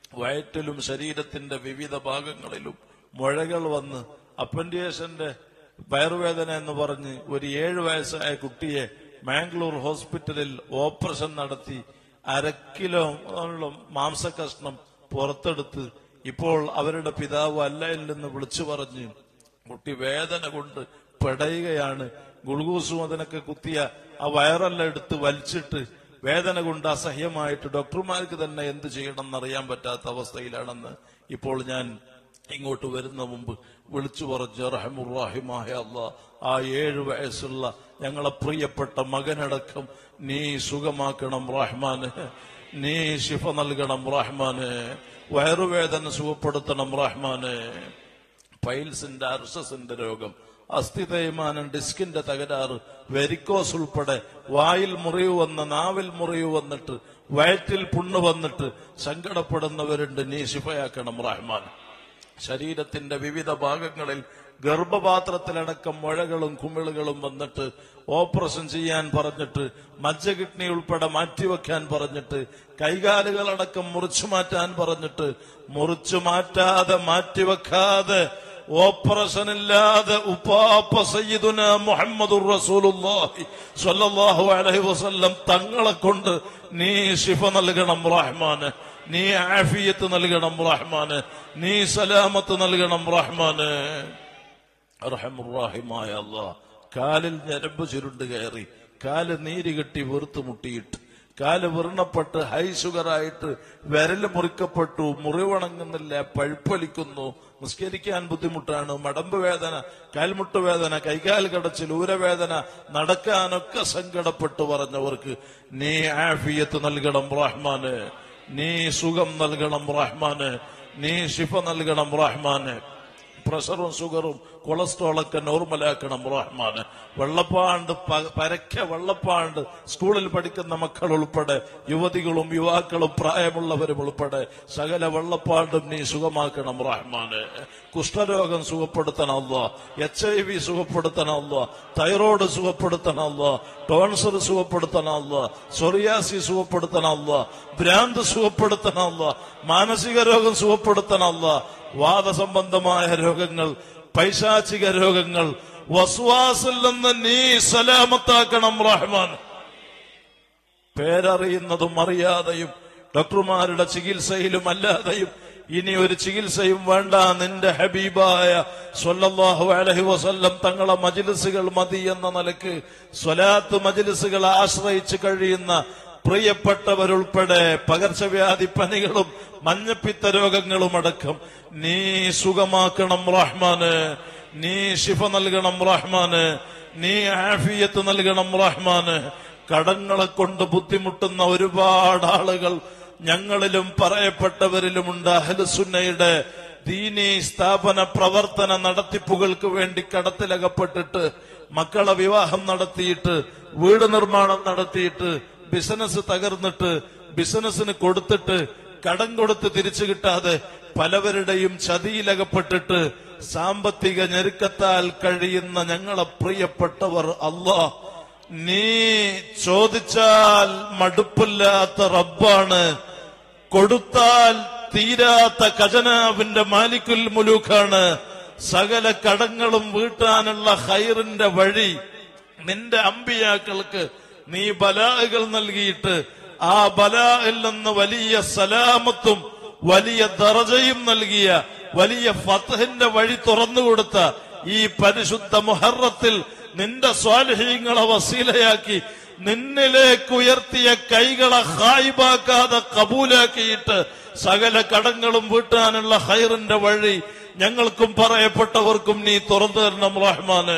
വയറ്റിലും ശരീരത്തിന്റെ വിവിധ ഭാഗങ്ങളിലും മുഴകൾ വന്ന് അപ്പൻഡിയേഷന്റെ വയറുവേദന എന്ന് പറഞ്ഞ് ഒരു ഏഴു വയസ്സായ കുട്ടിയെ മാംഗ്ലൂർ ഹോസ്പിറ്റലിൽ ഓപ്പറേഷൻ നടത്തി അര കിലോ മാംസകഷ്ണം പുറത്തെടുത്ത് ഇപ്പോൾ അവരുടെ പിതാവ് അല്ലയിൽ നിന്ന് വിളിച്ചു പറഞ്ഞ് കുട്ടി വേദന കൊണ്ട് പെടയുകയാണ് ഗുൾഗൂസും അതിനൊക്കെ കുത്തിയ ആ വയറെല്ലാം എടുത്ത് വലിച്ചിട്ട് വേദന കൊണ്ട് അസഹ്യമായിട്ട് ഡോക്ടർമാർക്ക് തന്നെ എന്ത് ചെയ്യണം എന്നറിയാൻ പറ്റാത്ത അവസ്ഥയിലാണെന്ന് ഇപ്പോൾ ഞാൻ ഇങ്ങോട്ട് വരുന്ന മുമ്പ് വിളിച്ചു പറഞ്ഞു റഹമുറാഹിമായ അല്ല ആ ഏഴു വയസ്സുള്ള ഞങ്ങളെ പ്രിയപ്പെട്ട മകനടക്കം നീ സുഖമാക്കണം റഹ്മാന് നീ ശിഫ നൽകണം റഹ്മാന് വയറുവേദന സുഖപ്പെടുത്തണം റഹ്മാന് പൈൽസിന്റെ അർസസിന്റെ രോഗം അസ്ഥി തേയ്മാനം ഡിസ്കിന്റെ തകരാറ് വെരിക്കോസ് ഉൾപ്പെടെ വായിൽ മുറിവ് വന്ന് നാവിൽ മുറിവ് വന്നിട്ട് വയറ്റിൽ പുണ്ണ് വന്നിട്ട് സങ്കടപ്പെടുന്നവരുണ്ട് നീ ശിഫയാക്കണം റഹ്മാൻ ശരീരത്തിന്റെ വിവിധ ഭാഗങ്ങളിൽ ഗർഭപാത്രത്തിലടക്കം മുഴകളും കുമിളുകളും വന്നിട്ട് ഓപ്പറേഷൻ ചെയ്യാൻ പറഞ്ഞിട്ട് മജ്ജ കിഡ്നി ഉൾപ്പെടെ മാറ്റിവെക്കാൻ പറഞ്ഞിട്ട് കൈകാലുകളടക്കം മുറിച്ചു മാറ്റാൻ പറഞ്ഞിട്ട് മുറിച്ചു മാറ്റാതെ മാറ്റിവെക്കാതെ ഓപ്പറേഷൻ ഇല്ലാതെ ഉപ്പാപ്പ സയ്യിദുന മുഹമ്മദുർ റസൂലുള്ളാഹി സ്വല്ലല്ലാഹു അലൈഹി വസല്ലം തങ്ങളെ കൊണ്ട് നീ ശിഫ നൽകണം റഹ്മാന് നീ ആഫിയത്ത് നൽകണം റഹ്മാന് നീ സലാമത്ത് നൽകണം റഹ്മാന് റഹമുറാഹിമായ അല്ലാ കാലിൽ ഞരമ്പ് ചുരുണ്ട് കയറി കാല് നീര് കെട്ടി വെറുത്ത് മുട്ടിയിട്ട് കാല് വിറണപ്പെട്ട് ഹൈ ഷുഗറായിട്ട് വിരല് മുറിക്കപ്പെട്ടു മുറിവണങ്ങുന്നില്ല പഴുപ്പലിക്കുന്നു നിസ്കരിക്കാൻ ബുദ്ധിമുട്ടാണ് മടമ്പ് വേദന കാൽമുട്ട് വേദന കൈകാൽ കടച്ചിൽ ഊരവേദന നടക്കാനൊക്കെ സങ്കടപ്പെട്ടു പറഞ്ഞവർക്ക് നീ ആഫിയത്ത് നൽകണം റഹ്മാന് നീ സുഖം നൽകണം റഹ്മാന് നീ ശിഫ നൽകണം റഹ്മാന് പ്രഷറും ഷുഗറും കൊളസ്ട്രോളൊക്കെ നോർമലാക്കണം റഹ്മാന് വെള്ളപ്പാണ്ട് പ- പരക്ക വെള്ളപ്പാണ്ട് സ്കൂളിൽ പഠിക്കുന്ന മക്കൾ ഉൾപ്പെടെ യുവതികളും യുവാക്കളും പ്രായമുള്ളവരും ഉൾപ്പെടെ സകല വെള്ളപ്പാണ്ടും നീ സുഖമാക്കണം റഹ്മാന് കുഷ്ഠരോഗം സുഖപ്പെടുത്തണമല്ലോ എച്ച് ഐ വി സുഖപ്പെടുത്തണമല്ലോ തൈറോയ്ഡ് സുഖപ്പെടുത്തണമല്ലോ ടോൺസർ സുഖപ്പെടുത്തണമല്ലോ സൊറിയാസി സുഖപ്പെടുത്തണമല്ലോ ഭ്രാന്ത് സുഖപ്പെടുത്തണമല്ലോ മാനസിക രോഗം സുഖപ്പെടുത്തണമല്ലോ വാദസംബന്ധമായ രോഗങ്ങൾ പൈശാചിക രോഗങ്ങൾ വസ്വാസിൽ നിന്ന് നീ സലാമത്താക്കണം റഹ്മാൻ പേരറിയുന്നതും അറിയാതെയും ഡോക്ടർമാരുടെ ചികിത്സയിലും അല്ലാതെയും ഇനി ഒരു ചികിത്സയും വേണ്ട നിന്റെ ഹബീബായ സ്വല്ലല്ലാഹു അലൈഹി വസല്ലം തങ്ങളെ മജിലിസുകൾ മതി എന്ന നിലക്ക് സ്വലാത്ത് മജിലിസുകൾ ആശ്രയിച്ച് കഴിയുന്ന പ്രിയപ്പെട്ടവരുൾപ്പെടെ പകർച്ചവ്യാധി പനികളും മഞ്ഞപ്പിത്ത രോഗങ്ങളും അടക്കം നീ സുഖമാക്കണം റഹ്മാന് നീ ശിഫ നൽകണം റഹ്മാന് നീ ആഫിയത്ത് നൽകണം റഹ്മാന് കടങ്ങളെ കൊണ്ട് ബുദ്ധിമുട്ടുന്ന ഒരുപാട് ആളുകൾ ഞങ്ങളിലും പറയപ്പെട്ടവരിലുമുണ്ട് അഹ്ലുസുന്നയുടെ ദീനി സ്ഥാപന പ്രവർത്തന നടത്തിപ്പുകൾക്ക് വേണ്ടി കടത്തിലകപ്പെട്ടിട്ട് മക്കളെ വിവാഹം നടത്തിയിട്ട് വീട് നിർമ്മാണം നടത്തിയിട്ട് ബിസിനസ് തകർന്നിട്ട് ബിസിനസ്സിന് കൊടുത്തിട്ട് കടം കൊടുത്ത് തിരിച്ചു കിട്ടാതെ പലവരുടെയും ചതിയിലകപ്പെട്ടിട്ട് സാമ്പത്തിക ഞെരുക്കത്താൽ കഴിയുന്ന ഞങ്ങളെ പ്രിയപ്പെട്ടവർ അല്ലാ നീ ചോദിച്ചാൽ മടുപ്പില്ലാത്ത റബ്ബാണ് കൊടുത്താൽ തീരാത്ത ഖജനാവിന്റെ മാലിക്കുൽ മുലൂക്കാണ് സകല കടങ്ങളും വീട്ടാനുള്ള ഹൈറിന്റെ വഴി നിന്റെ അമ്പിയാക്കൾക്ക് നീ ബലാഹുകൾ നൽകിയിട്ട് ആ ബലാഹിൽ നിന്ന് വലിയ സലാമത്തും വലിയ ദറജയും നൽകിയ വലിയ ഫത്തഹിന്റെ വഴി തുറന്നുകൊടുത്ത ഈ പരിശുദ്ധ മുഹറത്തിൽ നിന്റെ സ്വാലഹീങ്ങളെ വസീലയാക്കി നിന്നിലേക്ക് ഉയർത്തിയ കൈകളെ ഹായിബാക്കാതെ കബൂലാക്കിയിട്ട് സകല കടങ്ങളും വീട്ടാനുള്ള ഹൈറിന്റെ വഴി ഞങ്ങൾക്കും പറയപ്പെട്ടവർക്കും നീ തുറന്നു തരണം റഹ്മാന്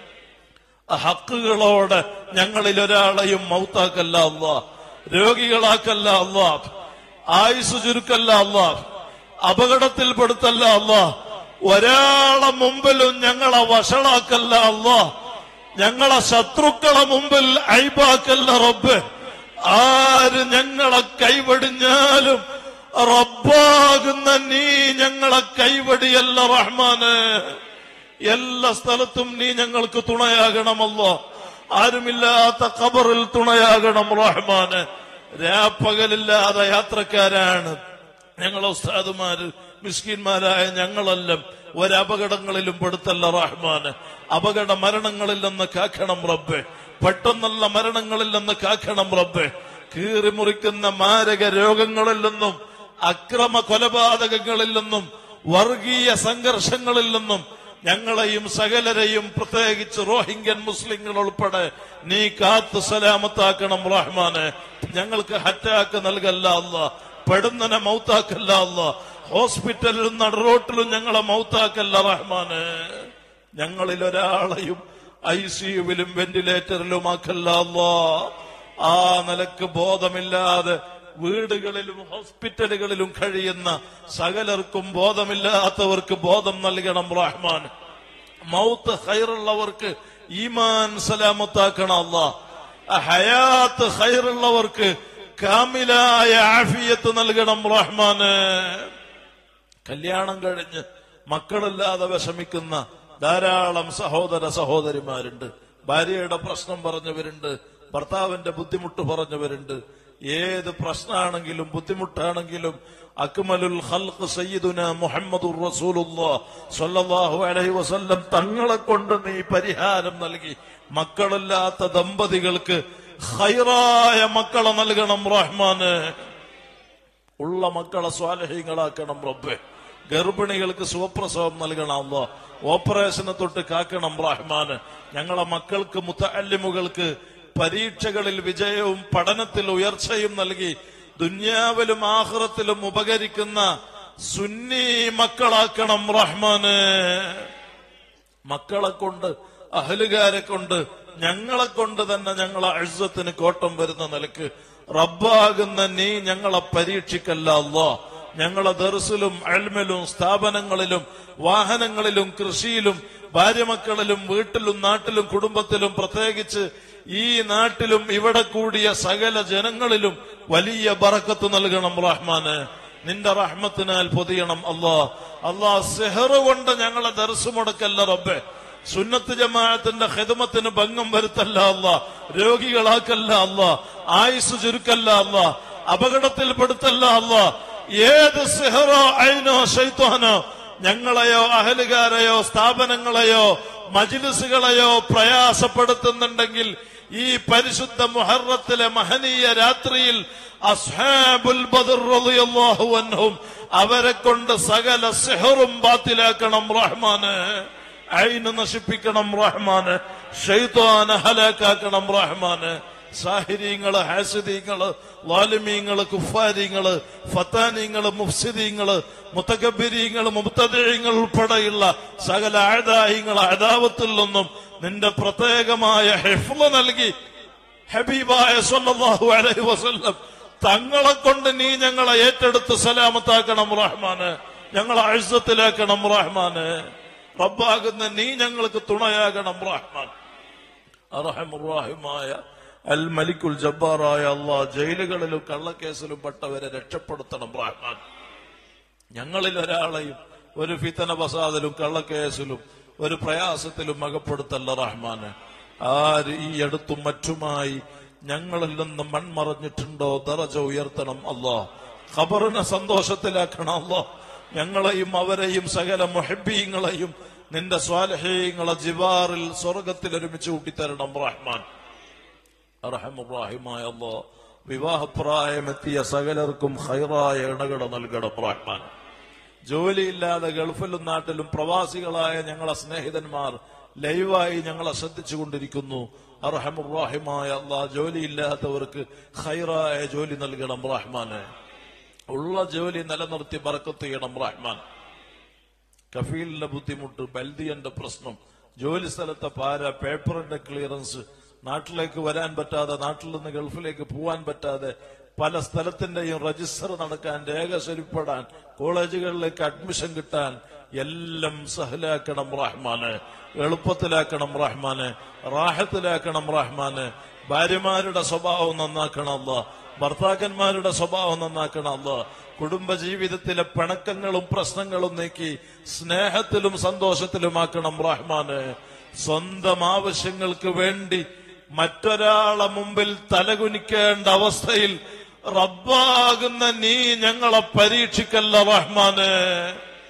ഹക്കുകളോടെ ഞങ്ങളിൽ ഒരാളെയും മൗത്താക്കല്ല അല്ല രോഗികളാക്കല്ല അല്ല ആയുസ് ചുരുക്കല്ല അല്ല അപകടത്തിൽപ്പെടുത്തല്ല അല്ല ഒരാളെ മുമ്പിലും ഞങ്ങളെ വഷളാക്കല്ല അല്ല ഞങ്ങളെ ശത്രുക്കളെ മുമ്പിൽ ഐബാക്കല്ല റബ്ബ് ആര് ഞങ്ങളെ കൈവടിഞ്ഞാലും റബ്ബാകുന്ന നീ ഞങ്ങളെ കൈവടിയല്ല റഹ്മാന് എല്ലാ സ്ഥലത്തും നീ ഞങ്ങൾക്ക് തുണയാകണമല്ലോ ആരുമില്ലാത്ത ഖബറിൽ തുണയാകണം റഹ്മാന് രാപ്പകലില്ലാതെ യാത്രക്കാരാണ് ഞങ്ങളെ ഉസ്താദുമാര് മിസ്കിന്മാരായ ഞങ്ങളെല്ലാം ഒരപകടങ്ങളിലും പെടുത്തല്ല റഹ്മാന് അപകട മരണങ്ങളിൽ നിന്ന് കാക്കണം റബ്ബെ പെട്ടെന്നുള്ള മരണങ്ങളിൽ നിന്ന് കാക്കണം റബ്ബെ കീറിമുറിക്കുന്ന മാരക രോഗങ്ങളിൽ നിന്നും അക്രമ കൊലപാതകങ്ങളിൽ നിന്നും വർഗീയ സംഘർഷങ്ങളിൽ നിന്നും ഞങ്ങളെയും സകലരെയും പ്രത്യേകിച്ച് റോഹിംഗ്യൻ മുസ്ലിങ്ങൾ ഉൾപ്പെടെ നീ കാത്തു സലാമത്താക്കണം റഹ്മാന് ഞങ്ങൾക്ക് ഹറ്റാക്ക് നൽകല്ല അല്ല പെടുന്നനെ മൗത്താക്കല്ല അല്ല ഹോസ്പിറ്റലിലും നടുറോട്ടിലും ഞങ്ങളെ മൗത്താക്കല്ല റഹ്മാന് ഞങ്ങളിൽ ഒരാളെയും ഐ സിയുവിലും വെന്റിലേറ്ററിലും ആക്കല്ല അല്ലാ ആ നിലക്ക് ബോധമില്ലാതെ വീടുകളിലും ഹോസ്പിറ്റലുകളിലും കഴിയുന്ന സകലർക്കും ബോധമില്ലാത്തവർക്ക് ബോധം നൽകണം റഹ്മാൻ മൗത്ത് ഹൈറുള്ളവർക്ക് ഈമാൻ സലാമത്താക്കണം അല്ല ഹയാത്ത് ഹൈറുള്ളവർക്ക് കാമിലായ ആഫിയത്ത് നൽകണം റഹ്മാന് കല്യാണം കഴിഞ്ഞ് മക്കളില്ലാതെ വിഷമിക്കുന്ന ധാരാളം സഹോദര സഹോദരിമാരുണ്ട് ഭാര്യയുടെ പ്രശ്നം പറഞ്ഞവരുണ്ട് ഭർത്താവിന്റെ ബുദ്ധിമുട്ട് പറഞ്ഞവരുണ്ട് ഏത് പ്രശ്നമാണെങ്കിലും ബുദ്ധിമുട്ടാണെങ്കിലും അക്മലുൽ ഖൽഖ് സയ്യിദുന മുഹമ്മദുർ റസൂലുള്ളാഹ് സ്വല്ലല്ലാഹു അലൈഹി വസല്ലം തങ്ങളെ കൊണ്ട് നീ പരിഹാരം നൽകി മക്കളില്ലാത്ത ദമ്പതികൾക്ക് ഹൈറായ മക്കളെ നൽകണം റഹ്മാന് ഉള്ള മക്കളെ സ്വാലഹ്യങ്ങളാക്കണം റബ്ബെ ഗർഭിണികൾക്ക് സുഖപ്രസവം നൽകണം അല്ലോ ഓപ്പറേഷനെ തൊട്ട് കാക്കണം റഹ്മാന് ഞങ്ങളെ മക്കൾക്ക് മുത്തല്ലിമുകൾക്ക് പരീക്ഷകളിൽ വിജയവും പഠനത്തിൽ ഉയർച്ചയും നൽകി ദുന്യാവിലും ആഹ്റത്തിലും ഉപകരിക്കുന്ന സുന്നി മക്കളാക്കണം റഹ്മാന് മക്കളെ കൊണ്ട് അഹലുകാരെ കൊണ്ട് ഞങ്ങളെ കൊണ്ട് തന്നെ ഞങ്ങളെ അഴുസത്തിന് കോട്ടം വരുന്ന നിലക്ക് റബ്ബാകുന്ന നീ ഞങ്ങളെ പരീക്ഷിക്കല്ല അല്ലോ ഞങ്ങളെ ദർസിലും അൽമിലും സ്ഥാപനങ്ങളിലും വാഹനങ്ങളിലും കൃഷിയിലും ഭാര്യമക്കളിലും വീട്ടിലും നാട്ടിലും കുടുംബത്തിലും പ്രത്യേകിച്ച് ഈ നാട്ടിലും ഇവിടെ കൂടിയ സകല ജനങ്ങളിലും വലിയ ബറക്കത്ത് നൽകണം റഹ്മാന് നിന്റെ റഹ്മത്തിനാൽ പൊതിയണം അല്ലാ അല്ലാ സെഹർ കൊണ്ട് ഞങ്ങളെ ദർസ് മുടക്കല്ല റബ്ബെ സുന്നത്ത് ജമാഅത്തിന്റെ ഹിദമത്തിന് ഭംഗം വരുത്തല്ല അല്ല രോഗികളാക്കല്ല അല്ല ആയുസ് ചുരുക്കല്ല അല്ല അപകടത്തിൽപ്പെടുത്തല്ല അല്ല ഏത് സിഹറോ അയിനോ ശൈത്വാനോ ഞങ്ങളെയോ അഹലുകാരെയോ സ്ഥാപനങ്ങളെയോ മജിലിസുകളെയോ പ്രയാസപ്പെടുത്തുന്നുണ്ടെങ്കിൽ ഈ പരിശുദ്ധ മുഹറത്തിലെ മഹനീയ രാത്രിയിൽ അസ്ഹാബുൽ ബദർ റളിയല്ലാഹു അൻഹും അവരെ കൊണ്ട് സകല സിഹറും ബാത്തിലാക്കണം റഹ്മാന് ഐന് നശിപ്പിക്കണം റഹ്മാന് ഷെയ്ത്താന് ഹലാക്കാക്കണം റഹ്മാന് സാഹിര്യങ്ങള് ഹാസിദീങ്ങള് വാലിമീങ്ങള് കുഫാരിങ്ങള് ഫത്താനിങ്ങള് മുഫ്സിദീങ്ങള് മുത്തകബിരീങ്ങള് മുബ്തദീങ്ങൾ ഉൾപ്പെടെയുള്ള സകല ആദായിങ്ങൾ അദാവത്തിൽ നിന്നും നിന്റെ പ്രത്യേകമായ ഹെഫ്ല് നൽകി ഹബീബായ സല്ലല്ലാഹു അലൈഹി വസല്ലം തങ്ങളെ കൊണ്ട് നീ ഞങ്ങളെ ഏറ്റെടുത്ത് സലാമത്താക്കണം റഹ്മാന് ഞങ്ങളെ അഴുസത്തിലാക്കണം റഹ്മാന് റബ്ബാകുന്ന നീ ഞങ്ങൾക്ക് തുണയാകണം റഹ്മാൻ അറഹമുറാഹിമായ അൽ മലിക്കുൽ ജബ്ബാറായ അള്ളാഹ് ജയിലുകളിലും കള്ളക്കേസിലും പെട്ടവരെ രക്ഷപ്പെടുത്തണം റഹ്മാൻ ഞങ്ങളിൽ ഒരാളെയും ഒരു ഫിത്തന ബസാദിലും കള്ളക്കേസിലും ഒരു പ്രയാസത്തിലും അകപ്പെടുത്തല്ല റഹ്മാന് ആര് ഈ അടുത്തും മറ്റുമായി ഞങ്ങളിൽ നിന്ന് മൺമറഞ്ഞിട്ടുണ്ടോ ദറജ ഉയർത്തണം അല്ലോ ഖബറിനെ സന്തോഷത്തിലാക്കണം അല്ലോ ഞങ്ങളെയും അവരെയും സകല മൊഹബീങ്ങളെയും നിന്റെ സ്വാലഹീങ്ങളെ ജിവാറിൽ സ്വർഗത്തിൽ ഒരുമിച്ച് കൂട്ടിത്തരണം റഹ്മാൻ അറഹമുറാഹിമായ അല്ലോ വിവാഹപ്രായമെത്തിയ സകലർക്കും ഹൈറായ ഇണകട നൽകണം റഹ്മാൻ ജോലിയില്ലാതെ ഗൾഫിലും നാട്ടിലും പ്രവാസികളായ ഞങ്ങളെ സ്നേഹിതന്മാർ ലൈവായി ഞങ്ങളെ ശ്രദ്ധിച്ചുകൊണ്ടിരിക്കുന്നു അർഹമുറാഹിമായ അള്ളാ ജോലിയില്ലാത്തവർക്ക് ഹൈറായ ജോലി നൽകണം റഹ്മാന് ഉള്ള ജോലി നിലനിർത്തി ബറക്കത്ത് ചെയ്യണം റഹ്മാൻ കഫീലിന്റെ ബുദ്ധിമുട്ട് ബൽദിയന്റെ പ്രശ്നം ജോലി സ്ഥലത്തെ പാര പേപ്പറിന്റെ ക്ലിയറൻസ് നാട്ടിലേക്ക് വരാൻ പറ്റാതെ നാട്ടിൽ നിന്ന് ഗൾഫിലേക്ക് പോവാൻ പറ്റാതെ പല സ്ഥലത്തിന്റെയും രജിസ്റ്റർ നടക്കാൻ രേഖ ശരിപ്പെടാൻ കോളേജുകളിലേക്ക് അഡ്മിഷൻ കിട്ടാൻ എല്ലാം സഹലാക്കണം റഹ്മാന് എളുപ്പത്തിലാക്കണം റഹ്മാന് റാഹത്തിലാക്കണം റഹ്മാന് ഭാര്യമാരുടെ സ്വഭാവം നന്നാക്കണം അല്ല ഭർത്താക്കന്മാരുടെ സ്വഭാവം നന്നാക്കണം അല്ല കുടുംബ ജീവിതത്തിലെ പിണക്കങ്ങളും പ്രശ്നങ്ങളും നീക്കി സ്നേഹത്തിലും സന്തോഷത്തിലുമാക്കണം റഹ്മാന് സ്വന്തം ആവശ്യങ്ങൾക്ക് വേണ്ടി മറ്റൊരാളെ മുമ്പിൽ തലകുനിക്കേണ്ട അവസ്ഥയിൽ റബ്ബാകുന്ന നീ ഞങ്ങളെ പരീക്ഷിക്കല്ല റഹ്മാന്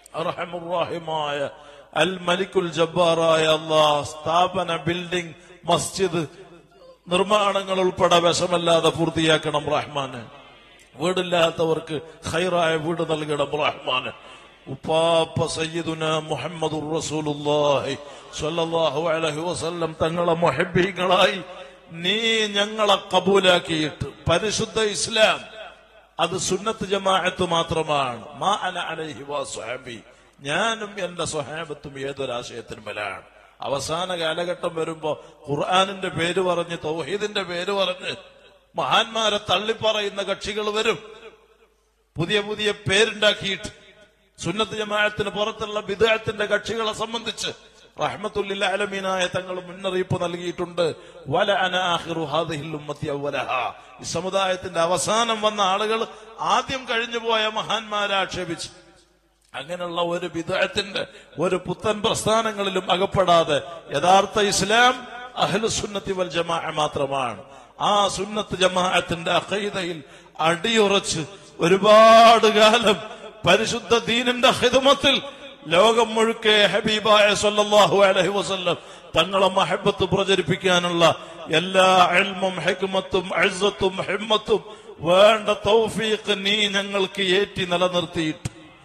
അർഹമുറാഹിമായ അൽ മലിക്കുൽ ജബ്ബാറായ അള്ളാഹ് സ്ഥാപന ബിൽഡിംഗ് മസ്ജിദ് നിർമ്മാണങ്ങൾ ഉൾപ്പെടെ വിഷമല്ലാതെ പൂർത്തിയാക്കണം റഹ്മാന് വീടില്ലാത്തവർക്ക് ഹൈറായ വീട് നൽകണം റഹ്മാന് ഉപ്പാപ്പ സയ്യിദുന മുഹമ്മദുർ റസൂലുള്ളാഹി സ്വല്ലല്ലാഹു അലൈഹി വസല്ലം തങ്ങളെ മുഹബ്ബീങ്ങളായി നീ ഞങ്ങളെ കബൂലാക്കിയിട്ട് പരിശുദ്ധ ഇസ്ലാം അത് സുന്നത്ത് ജമാഅത്ത് മാത്രമാണ് മാ അന അലൈഹി വാ സ്വഹാബി ഞാനും എന്റെ സ്വഹാബത്തും ഏതൊരാശയത്തിന്മേലാണ് അവസാന കാലഘട്ടം വരുമ്പോ ഖുർആാനിന്റെ പേര് പറഞ്ഞ് തൗഹീദിന്റെ പേര് പറഞ്ഞ് മഹാന്മാരെ തള്ളിപ്പറയുന്ന കക്ഷികൾ വരും പുതിയ പുതിയ പേരുണ്ടാക്കിയിട്ട് സുന്നത്ത് ജമാഅത്തിന് പുറത്തുള്ള വിദേഹത്തിന്റെ കക്ഷികളെ സംബന്ധിച്ച് റഹ്മത്തുല്ലിൽ അലമീനായ തങ്ങൾ മുന്നറിയിപ്പ് നൽകിയിട്ടുണ്ട് വല അനാഹിറു ഹാദിഹിൽ ഉമ്മത്തി അവലഹ ഈ സമുദായത്തിന്റെ അവസാനം വന്ന ആളുകൾ ആദ്യം കഴിഞ്ഞു പോയ മഹാന്മാരെ ആക്ഷേപിച്ചു അങ്ങനെയുള്ള ഒരു വിദേഹത്തിന്റെ ഒരു പുത്തൻ പ്രസ്ഥാനങ്ങളിലും അകപ്പെടാതെ യഥാർത്ഥ ഇസ്ലാം അഹ്ലു സുന്നത്തി വൽ ജമാ മാത്രമാണ് ആ സുന്നത്ത് ജമാഅത്തിന്റെ അഖീദയിൽ അടിയുറച്ച് ഒരുപാട് കാലം പരിശുദ്ധ ദീനിന്റെ ഹിദമത്തിൽ ലോകം മുഴുക്കെ ഹബീബായ സല്ലല്ലാഹു അലൈഹി വസല്ലം തങ്ങളെ മഹബത്ത് പ്രചരിപ്പിക്കാനുള്ള എല്ലാ എൽമും ഹെക്മത്തും അഴ്സത്തും ഹിമ്മത്തും വേണ്ട തൗഫീഖ് നീ ഞങ്ങൾക്ക് ഏറ്റി നിലനിർത്തിയിട്ട്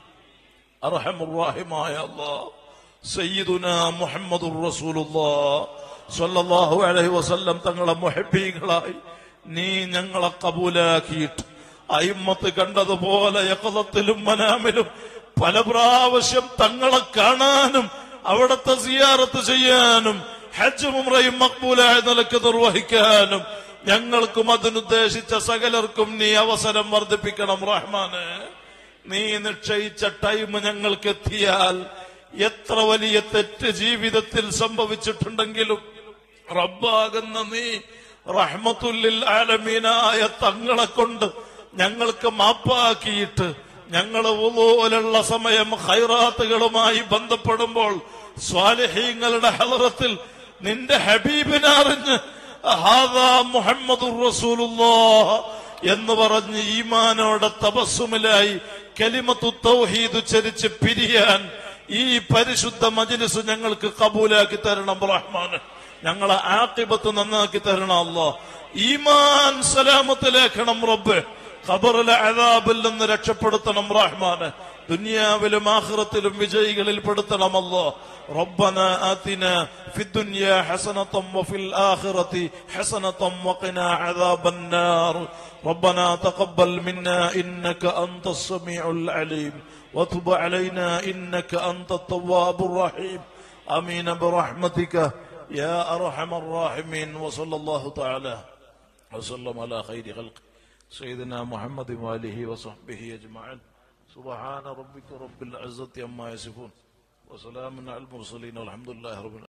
അർഹമുറാഹിമായ അല്ലാഹ് സയ്യിദുന മുഹമ്മദുർ റസൂലുള്ളാഹ് സ്വല്ലല്ലാഹു അലൈഹി വസല്ലം തങ്ങളെ മുഹബ്ബീകളായി നീ ഞങ്ങളെ കബൂലാക്കിയിട്ട് അയിമ്മത്ത് കണ്ടതുപോലെ യക്കലത്തിലും മനാമിലും പല പ്രാവശ്യം തങ്ങളെ കാണാനും അവിടത്തെ സിയാറത്ത് ചെയ്യാനും ഹജ്ജും ഉംറയും മക്ബൂലായ നിലക്ക് നിർവഹിക്കാനും ഞങ്ങൾക്കും അതിനുദ്ദേശിച്ച സകലർക്കും നീ അവസരം വർദ്ധിപ്പിക്കണം റഹ്മാനെ നീ നിശ്ചയിച്ച ടൈം ഞങ്ങൾക്ക് എത്തിയാൽ എത്ര വലിയ തെറ്റ് ജീവിതത്തിൽ സംഭവിച്ചിട്ടുണ്ടെങ്കിലും റബ്ബാകുന്ന നീ റഹ്മത്തുല്ലിൽ ആലമീനായ തങ്ങളെ കൊണ്ട് ഞങ്ങൾക്ക് മാപ്പാക്കിയിട്ട് ഞങ്ങൾ പോലുള്ള സമയം ഹൈറാത്തുകളുമായി ബന്ധപ്പെടുമ്പോൾ സ്വാലിഹീങ്ങളുടെ ഹലറത്തിൽ നിന്റെ ഹബീബിനെ അറിഞ്ഞ് ഹാദാ മുഹമ്മദുർ റസൂലുള്ളാഹ് എന്ന് പറഞ്ഞ് ഈമാനോടെ തപസ്സുമിലായി കലിമത്തു തൗഹീദ് ഉച്ചരിച്ച് പിരിയാൻ ഈ പരിശുദ്ധ മജ്ലിസ് ഞങ്ങൾക്ക് കബൂലാക്കി തരണം റഹ്മാന് ഞങ്ങളെ ആക്കിബത്ത് നന്നാക്കി തരണം അല്ലോ ഈമാൻ സലാമത്തിലേക്കണം റബ്ബ് ഖബറിലെ അതാബിൽ നിന്ന് രക്ഷപ്പെടുത്തണം റഹ്മാന് ദുനിയാവിലും ആഖിറത്തിലും വിജയികളിൽ പെടുത്തണമല്ലോ ربنا آتنا في الدنيا حسنة وفي الآخرة حسنة وقنا عذاب النار ربنا تقبل منا إنك أنت السميع العليم وتب علينا إنك أنت التواب الرحيم آمين برحمتك يا أرحم الراحمين وصلى الله تعالى وسلم على خير خلق سيدنا محمد وآله وصحبه أجمعين سبحان ربك رب العزة عما يصفون وسلام على المرسلين والحمد لله رب العالمين